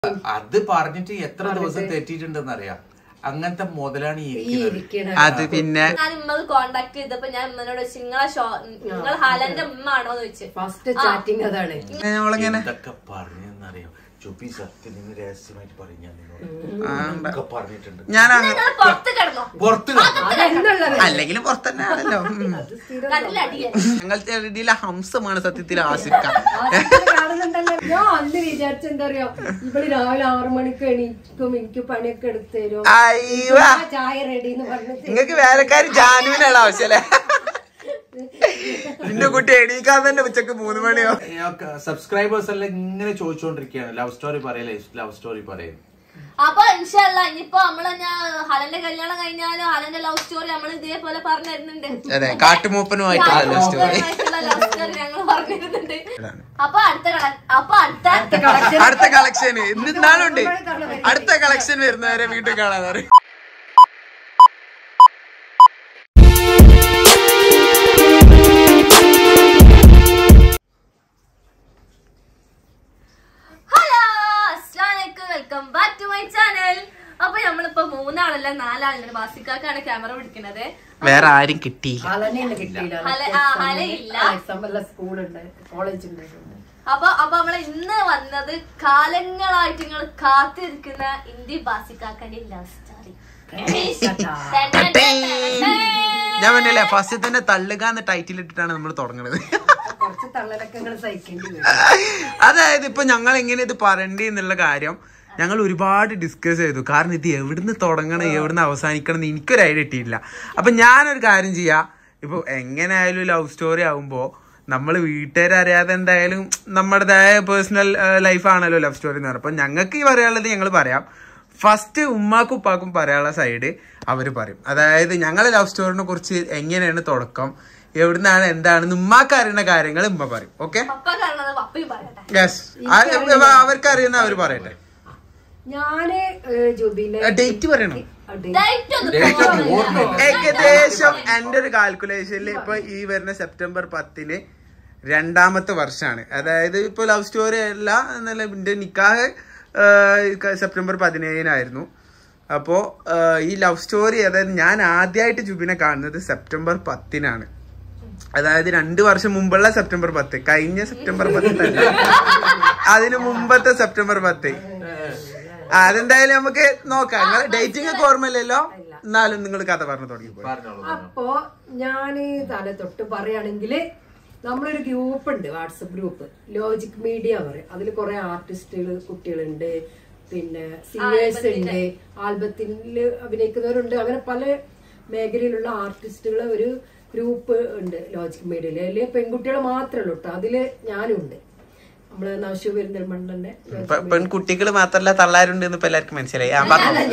അത് പറഞ്ഞിട്ട് എത്ര ദിവസം തെറ്റിയിട്ടുണ്ടെന്ന് അറിയാം അങ്ങനത്തെ മുതലാണ് ഈ ഈ ഇരിക്കുന്നത് ഇരിക്കണ അത് പിന്നെ ഞാൻ ഇമ്മക്ക് കോണ്ടാക്ട് ചെയ്തപ്പോ ഞാൻ ഇമ്മനോട് ചോദിച്ചു നിങ്ങളെ ഷോ നിങ്ങൾ ഹാലന്റെ ഉമ്മ ആണോ എന്ന് ചോദിച്ചു ഫസ്റ്റ് ചാറ്റിംഗ് അതാണ് നമ്മളിങ്ങനെ എന്തൊക്കെ പറഞ്ഞെന്നറിയാം ചുപ്പി സത്യം നിന്ന് രഹസ്യമായിട്ട് പറയും ഞാൻ നിന്നോട് ആ, ഒക്കെ പറഞ്ഞിട്ടുണ്ട് ഞാൻ അങ്ങ് നിങ്ങൾ പുറത്ത് കിടന്നോ പുറത്ത് കിടന്നു. അതെന്നുള്ളത് അല്ലെങ്കിലും പുറത്തന്നെ ആണല്ലോ ഉം. കട്ടിലടിയ ഞങ്ങളുടെ ഇടയിലെ ഹംസമാണ് സത്യത്തിൽ ആസിഫ ആദ്യത്തെ കാണുന്നുണ്ടല്ലോ ഞാൻ അന്ന് വിചാരിച്ച എന്താ പറയാ ഇവിടെ രാവിലെ ആറു മണിക്ക് എണീക്കും എനിക്ക് പണിയൊക്കെ എടുത്തു തരും അയ്യോ ആ ചായ റെഡി എന്ന് പറഞ്ഞിട്ട് നിങ്ങക്ക് വേലക്കാരി ജാനുവിനാണ് ആവശ്യമല്ലേ നിന്റെ കുട്ടി എണീക്കാൻ തന്നെ ഉച്ചക്ക് മൂന്ന് മണിയോ സബ്സ്ക്രൈബേഴ്സ് എല്ലാം ഇങ്ങനെ ചോദിച്ചുകൊണ്ടിരിക്കുകയാണ് ലവ് സ്റ്റോറി പറയലേ ലവ് സ്റ്റോറി പറയും അപ്പൊ ഇൻഷല്ല ഇനിയിപ്പോ നമ്മള് ഞാൻ ഹലന്റെ കല്യാണം കഴിഞ്ഞാലും ഹലന്റെ ലവ് സ്റ്റോറി നമ്മൾ ഇതേപോലെ പറഞ്ഞു തരുന്നുണ്ട് അതെ കാട്ടുമൂപ്പനുമായിട്ടുള്ള സ്റ്റോറി ലവ് സ്റ്റോറി ഞങ്ങൾ പറഞ്ഞു തരുന്നുണ്ട് അപ്പൊ അടുത്ത കള- അപ്പൊ അടുത്ത അടുത്ത കളക്ഷൻ ഇന്ന് നാളുണ്ട് അടുത്ത കളക്ഷൻ വരുന്നവരെ വീട്ടിൽ കാണാൻ പറയും ഹലോ അസ്ലാമലൈക്കും welcome back to my channel അപ്പൊ നമ്മളിപ്പോ മൂന്നാളല്ല നാലാളുണ്ട് ബാസിക്കാക്കാണ് ക്യാമറ പിടിക്കുന്നത് വേറെ ആരും കിട്ടിയില്ല അതന്നെ കിട്ടിയില്ല ഹല ആ ഹലയില്ല എക്സാം എല്ലാം സ്കൂളുണ്ട് കോളേജ് ഉണ്ട് അപ്പൊ അപ്പൊ നമ്മള് ഇന്ന് വന്നത് കാലങ്ങളായിട്ട് നിങ്ങൾ കാത്തിരിക്കുന്ന ഇന്ത്യ ബാസിക്കാക്കന്റെ ലവ് സ്റ്റോറി ഞാൻ പറഞ്ഞില്ലേ ഫസ്റ്റ് തന്നെ തള്ളുക എന്ന ടൈറ്റിൽ ഇട്ടിട്ടാണ് നമ്മൾ തുടങ്ങുന്നത് കുറച്ച് തള്ളലൊക്കെ നിങ്ങൾ സഹിക്കേണ്ടി വരും അതായത് ഇപ്പൊ ഞങ്ങൾ എങ്ങനെ ഇത് പറയണ്ടേ എന്നുള്ള കാര്യം ഞങ്ങൾ ഒരുപാട് ഡിസ്കസ് ചെയ്തു കാരണം ഇത് എവിടുന്ന് തുടങ്ങണം എവിടുന്ന് അവസാനിക്കണം എന്ന് എനിക്കൊരു ഐഡിയ കിട്ടിയില്ല അപ്പൊ ഞാനൊരു കാര്യം ചെയ്യാം ഇപ്പൊ എങ്ങനെയായാലും ലവ് സ്റ്റോറി ആവുമ്പോ നമ്മൾ വീട്ടുകാരെ അറിയാതെ എന്തായാലും നമ്മുടേതായ പേഴ്സണൽ ലൈഫാണല്ലോ ലവ് സ്റ്റോറി എന്ന് പറയുമ്പോൾ ഞങ്ങൾക്ക് ഈ പറയാനുള്ളത് ഞങ്ങൾ പറയാം ഫസ്റ്റ് ഉമ്മാക്കും ഉപ്പാക്കും പറയാനുള്ള സൈഡ് അവർ പറയും അതായത് ഞങ്ങളെ ലവ് സ്റ്റോറിനെ കുറിച്ച് എങ്ങനെയാണ് തുടക്കം എവിടുന്നാണ് എന്താണെന്ന് ഉമ്മാക്ക് അറിയുന്ന കാര്യങ്ങൾ ഉമ്മ പറയും ഓക്കെ പപ്പ കാണുന്നത് പപ്പയും പറയട്ടെ യെസ് അവർക്ക് അറിയുന്ന അവർ പറയട്ടെ ഞാന് ഏഹ്, ജുബിലെ ഡേറ്റ് പറയണം ഡയറ്റ് ഒന്ന് Date ഒന്നും പോവാൻ ഓർമ്മയില്ല. ഏകദേശം എന്റെ ഒരു കാൽക്കുലേഷനിൽ ഇപ്പൊ ഈ വരുന്ന സെപ്റ്റംബർ പത്തിന് രണ്ടാമത്തെ വർഷമാണ് അതായത് ഇപ്പൊ ലവ് സ്റ്റോറി അല്ല എന്നല്ല എന്റെ നിക്കാഹ് ആ, സെപ്റ്റംബർ പതിനേഴിനായിരുന്നു അപ്പോ ആ, ഈ ലവ് സ്റ്റോറി അതായത് ഞാൻ ആദ്യമായിട്ട് ജുബിനെ കാണുന്നത് സെപ്റ്റംബർ പത്തിനാണ് അതായത് രണ്ടു വർഷം മുമ്പുള്ള സെപ്റ്റംബർ പത്ത് കഴിഞ്ഞ സെപ്റ്റംബർ പത്തല്ല അതിന് മുമ്പത്തെ സെപ്റ്റംബർ പത്ത് ആ, അതെന്തായാലും നമുക്ക് നോക്കാം നിങ്ങൾ ഡേറ്റിംഗ് ഒക്കെ ഓർമ്മയില്ലല്ലോ എന്നാലും നിങ്ങൾ കഥ പറഞ്ഞു തുടങ്ങി പോയി പറഞ്ഞോളൂ അപ്പോ ഞാന് തല തൊട്ട് പറയുകയാണെങ്കിൽ നമ്മളൊരു ഗ്രൂപ്പ് ഉണ്ട് വാട്സപ്പ് ഗ്രൂപ്പ് ലോജിക് മീഡിയ പറയും അതിൽ കുറെ ആർട്ടിസ്റ്റുകൾ കുട്ടികളുണ്ട് പിന്നെ സിംഗേഴ്സ് ഉണ്ട് ആൽബത്തിൽ അഭിനയിക്കുന്നവരുണ്ട് അങ്ങനെ പല മേഖലയിലുള്ള ആർട്ടിസ്റ്റുകൾ ഒരു ഗ്രൂപ്പ് ഉണ്ട് ലോജിക് മീഡിയയിൽ അതില് പെൺകുട്ടികൾ മാത്രമേ ഉള്ളൂ കേട്ടോ അതില് ഞാനും ഉണ്ട് നമ്മള് നവശു പെരിന്തൽമണ്ണന്റെ പെ- പെൺകുട്ടികൾ മാത്രല്ല തള്ളാരുണ്ട് എന്ന് ഇപ്പൊ എല്ലാവർക്കും മനസ്സിലായി ആ പറഞ്ഞു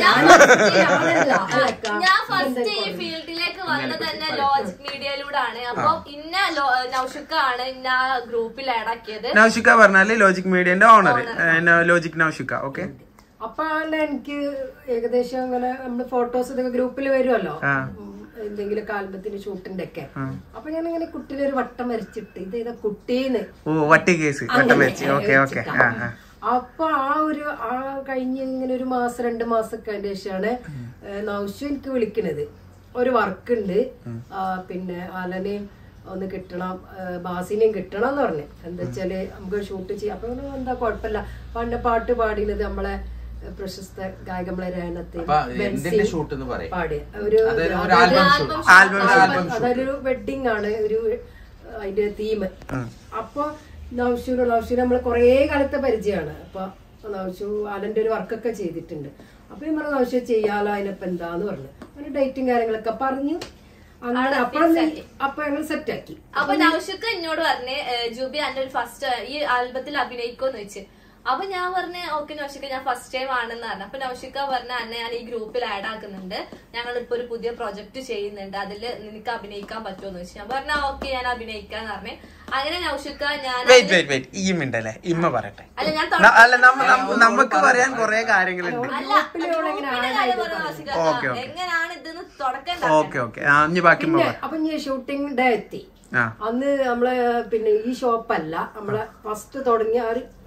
ഞാൻ ഫസ്റ്റ് ഈ ഫീൽഡിലേക്ക് വന്നത് തന്നെ ലോജിക് മീഡിയയിലൂടെയാണ് അപ്പൊ ഇന്ന ലോ- നൗഷുക്കാണ് ഇന്ന ഗ്രൂപ്പിൽ ആഡാക്കിയത് നൗഷിക പറഞ്ഞാല് ലോജിക് മീഡിയന്റെ ഓണർ ലോജിക് നൗഷിക ഓക്കെ അപ്പൊ ആണ് എനിക്ക് ഏകദേശം അങ്ങനെ നമ്മള് ഫോട്ടോസ് ഇതൊക്കെ ഗ്രൂപ്പിൽ വരുമല്ലോ ഉം, എന്തെങ്കിലും ആൽബത്തിന്റെ ഷൂട്ടിന്റെ ഒക്കെ അപ്പൊ ഞാൻ ഇങ്ങനെ കുട്ടീനെ ഒരു വട്ടം വരച്ചിട്ട് ഇത് ഇതാ കുട്ടീന്ന് ഓ വട്ടി കേസ് വട്ടം വെച്ച് ഓക്കെ ഓക്കെ ആ ആ അപ്പൊ ആ ഒരു ആ കഴിഞ്ഞ് ഇങ്ങനെ ഒരു മാസം രണ്ട് മാസമൊക്കെ അതിന്റെ ശേഷമാണ് നൗഷു എനിക്ക് വിളിക്കണത് ഒരു വർക്ക് ഉണ്ട് ആ, പിന്നെ അലനെയും ഒന്ന് കിട്ടണം ആ, ബാസിനെയും കിട്ടണം എന്ന് പറഞ്ഞു എന്താ വെച്ചാല് നമുക്ക് ഷൂട്ട് ചെയ്യാം അപ്പൊ ഞാൻ എന്താ കുഴപ്പമില്ല പണ്ട് പാട്ട് പാടിയത് നമ്മളെ പ്രശസ്ത ഗായകമ്മളെ രേണത്തെ അപ്പൊ എന്തിന്റെ ഷൂട്ട് എന്ന് പറയും പാടിയ ഒരു അതായത് ഒരു ആൽബം ഷൂട്ട് ആൽബം ആൽബം അതൊരു വെഡിങ് ആണ് ഒരു അതിന്റെ തീം അപ്പൊ നൗഷൂര് നൗഷൂര് നമ്മൾ കുറേ കാലത്തെ പരിചയമാണ് അപ്പൊ നൗഷു ആലന്റെ ഒരു വർക്കൊക്കെ ചെയ്തിട്ടുണ്ട് അപ്പൊ ഞാൻ പറഞ്ഞു നൗഷു ചെയ്യാലോ അതിനിപ്പോ എന്താന്ന് പറഞ്ഞു അങ്ങനെ ഡേറ്റും കാര്യങ്ങളൊക്കെ പറഞ്ഞു അങ്ങനെ അപ്പൊ അപ്പൊ ഞങ്ങൾ സെറ്റ് ആക്കി അപ്പൊ നൗഷുക്ക എന്നോട് പറഞ്ഞ് ഏഹ്, ജൂബി എന്റെ ഒരു ഫസ്റ്റ് ഈ ആൽബത്തിൽ അഭിനയിക്കോന്ന് വെച്ച് അപ്പൊ ഞാൻ പറഞ്ഞ ഓക്കെ നൗഷിക്ക ഞാൻ ഫസ്റ്റ് ടൈം ആണെന്ന് പറഞ്ഞു അപ്പൊ നൗഷിക്ക പറഞ്ഞ അന്നെ ഞാൻ ഈ ഗ്രൂപ്പിൽ ആഡ് ആക്കുന്നുണ്ട് ഞങ്ങൾ ഇപ്പൊ ഒരു പുതിയ പ്രൊജക്ട് ചെയ്യുന്നുണ്ട് അതിൽ നിനക്ക് അഭിനയിക്കാൻ പറ്റുമോ വെച്ച് ഞാൻ പറഞ്ഞ ഓക്കെ ഞാൻ അഭിനയിക്കാന്ന് പറഞ്ഞു അങ്ങനെ നൗഷിക്ക ഞാൻ വെയിറ്റ് വെയിറ്റ് വെയിറ്റ് ഈ മിണ്ടല്ലേ ഇമ്മ പറയട്ടെ അല്ല ഞാൻ ന- അല്ല നമ്മ- നമ്മ- നമുക്ക് പറയാൻ കുറെ കാര്യങ്ങളുണ്ട് അല്ല ഗ്രൂപ്പിന്റെ കാര്യം പറഞ്ഞു നൗഷിക്ക ഓക്കെ, ഓക്കെ. എങ്ങനെയാണ് ഇതെന്ന് തുടക്കം ഓക്കെ ഓക്കെ ആ ഇനി ബാക്കി ഉമ്മ പിന്നെ പറ അപ്പൊ ഞാൻ ഷൂട്ടിംഗ് ഡേ എത്തി ആ അന്ന് നമ്മളെ പിന്നെ ഈ ഷോപ്പല്ല നമ്മളെ ഫസ്റ്റ് തുടങ്ങിയ ആ ഒരു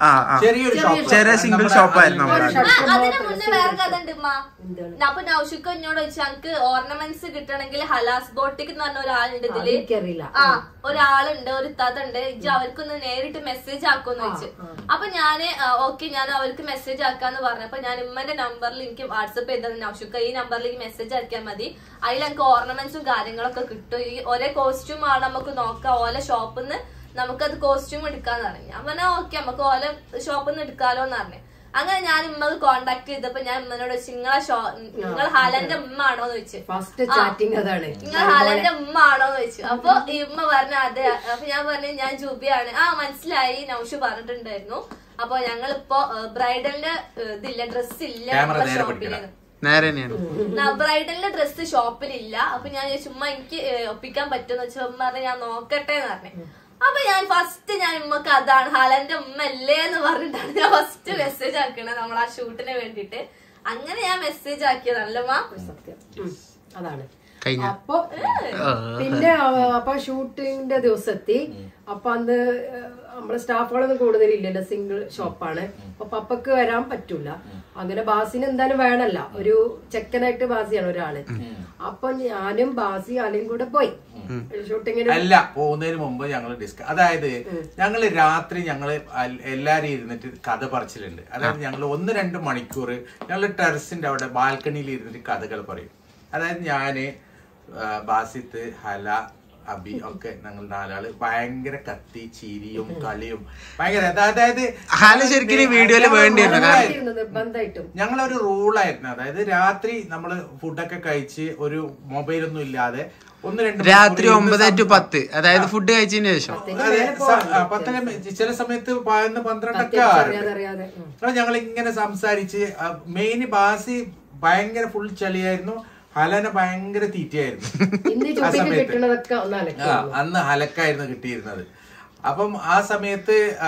ആ ആ ചെറിയൊരു ഷോപ്പ് ചെറിയ single shop ആയിരുന്നു ഒരു അവിടെ. ഷട്ടർ അതിന് മാത്രം മുന്നേ single വേറെ shop. കഥ ഉണ്ട് ഉമ്മ എന്താണ്? അപ്പൊ നൗഷിക്ക് എന്നോട് ചോദിച്ചു ഞങ്ങക്ക് ഓർണമെന്റ്സ് കിട്ടണമെങ്കിൽ ഹലാസ് ബോട്ടിക് എന്ന് പറഞ്ഞ ഒരാളുണ്ട് ആ, ഇതില് എനിക്കറിയില്ല. ആ ഒരാളുണ്ട് ഒരു തത ഉണ്ട് ഇജ്ജ് അവർക്കൊന്ന് നേരിട്ട് മെസ്സേജ് ആക്കുമെന്ന് വെച്ച് അപ്പൊ ഞാന് ഓക്കെ ഞാൻ അവർക്ക് മെസ്സേജ് ആക്കാന്ന് പറഞ്ഞപ്പോ ഞാൻ ഉമ്മന്റെ നമ്പറിൽ എനിക്ക് വാട്സപ്പ് ചെയ്തത് നൗഷിക്ക ഈ നമ്പറിലേക്ക് മെസ്സേജ് ആക്കിയാൽ മതി അതിൽ എനിക്ക് ഓർണമെന്റ്സും കാര്യങ്ങളൊക്കെ കിട്ടും ഈ ഒരേ കോസ്റ്റ്യൂം ആണ് നമുക്ക് നോക്കാം ഓല ഷോപ്പിൽ നിന്ന് നമുക്കത് കോസ്റ്റ്യൂം എടുക്കാന്ന് പറഞ്ഞു ഞാൻ പറഞ്ഞ ഓക്കെ നമുക്ക് ഓല ഷോപ്പിൽ നിന്ന് എടുക്കാലോ എന്ന് പറഞ്ഞു അങ്ങനെ ഞാൻ ഇമ്മക്ക് കോണ്ടാക്ട് ചെയ്തപ്പോ ഞാൻ ഇമ്മനോട് ചോദിച്ചു നിങ്ങളെ ഷോ നിങ്ങൾ ഹാലന്റെ ഉമ്മ ആണോ എന്ന് ചോദിച്ചു ഫസ്റ്റ് ചാറ്റിംഗ് അതാണ് നിങ്ങൾ ഹാലന്റെ ഉമ്മ ആണോന്ന് ചോദിച്ചു അപ്പൊ ഈ ഉമ്മ പറഞ്ഞു അതെ അപ്പൊ ഞാൻ പറഞ്ഞു ഞാൻ ജൂബിയാണ് ആ മനസ്സിലായി നൗഷു പറഞ്ഞിട്ടുണ്ടായിരുന്നു അപ്പൊ ഞങ്ങളിപ്പോ ബ്രൈഡലിന്റെ ഇതില്ല ഡ്രസ് ഇല്ല Camera നമ്മളെ നേരെ ഷോപ്പിൽ പിടിക്കണം. നേരെ തന്നെയാണ് ബ്രൈഡലിന്റെ ഡ്രസ് ഷോപ്പിലില്ല അപ്പൊ ഞാൻ ചുമ്മാ എനിക്ക് ഏഹ്, ഒപ്പിക്കാൻ പറ്റുമെന്ന് വെച്ചാൽ ഉമ്മ പറഞ്ഞു ഞാൻ നോക്കട്ടെ എന്ന് പറഞ്ഞു അപ്പൊ ഞാൻ ഫസ്റ്റ് ഞാൻ ഉമ്മക്ക് അതാണ് ഹാലന്റെ ഉമ്മ അല്ലേ എന്ന് പറഞ്ഞിട്ടാണ് ഞാൻ ഫസ്റ്റ് മെസ്സേജ് ആക്കണത് നമ്മൾ ആ ഷൂട്ടിന് വേണ്ടിട്ട് അങ്ങനെ ഞാൻ മെസ്സേജ് ആക്കിയതല്ലമ്മ സത്യം ഉം. അതാണ് കഴിഞ്ഞ അപ്പൊ പിന്നെ ആ, അപ്പൊ ഷൂട്ടിങ്ങിന്റെ ദിവസത്തി അപ്പൊ അന്ന് നമ്മളെ സ്റ്റാഫുകളൊന്നും കൂടുതലില്ലല്ലോ സിംഗിൾ ഷോപ്പാണ് അപ്പൊ പപ്പക്ക് വരാൻ പറ്റൂല അങ്ങനെ ബാസിന് എന്തായാലും വേണല്ല ഒരു ചെക്കനായിട്ട് ബാസിയാണ് ഒരാള് അപ്പൊ ഞാനും ബാസി അലയും കൂടെ പോയി ഷൂട്ടിങ്ങിന് അല്ല പോകുന്നതിന് മുമ്പ് ഞങ്ങൾ ഡിസ്ക അതായത് ഞങ്ങൾ രാത്രി ഞങ്ങള് അൽ- എല്ലാരും ഇരുന്നിട്ട് കഥ പറച്ചിലുണ്ട് അതായത് ഞങ്ങൾ ഒന്ന് രണ്ട് മണിക്കൂർ ഞങ്ങൾ ടെറസിന്റെ അവിടെ ബാൽക്കണിയിൽ ഇരുന്നിട്ട് കഥകൾ പറയും അതായത് ഞാന് ആ, ബാസിത്ത് ഹല അബി ഒക്കെ ഞങ്ങൾ നാലാള് ഭയങ്കര കത്തി ചിരിയും കളിയും ഭയങ്കര അതായത് ഹാല ശരിക്കും ഈ വീഡിയോയില് വേണ്ടിയിരുന്നു കാരണം ഇരുന്ന് നിർബന്ധമായിട്ടും ഞങ്ങളൊരു റൂളായിരുന്നു അതായത് രാത്രി നമ്മള് ഫുഡൊക്കെ കഴിച്ച് ഒരു മൊബൈലൊന്നും ഇല്ലാതെ ഒന്ന് രണ്ട് രാത്രി മണിക്കൂർ ഒമ്പത് ഇരുന്ന് ടു പത്ത് അതായത് ഫുഡ് കഴിച്ചതിന് ശേഷം അതെ, സ- ആ, പത്തര മി- ചില സമയത്ത് പതിനൊന്ന് പന്ത്രണ്ടൊക്കെ അറിയാതെ ആറുണ്ട് അറിയാതെ ഉം. അപ്പൊ ഞങ്ങൾ ഇങ്ങനെ സംസാരിച്ച് മെയിൻ ബാസി ഭയങ്കര ഫുൾ ചളിയായിരുന്നു ഹലന ഭയങ്കര തീറ്റയായിരുന്നു ഇന്ന് ആ ചുട്ടിക്ക് സമയത്ത് കിട്ടണതൊക്കെ ഒന്ന് ആ, അലക്കും അന്ന് ഹലക്കായിരുന്നു കിട്ടിയിരുന്നത് അപ്പം ആ സമയത്ത് ആ,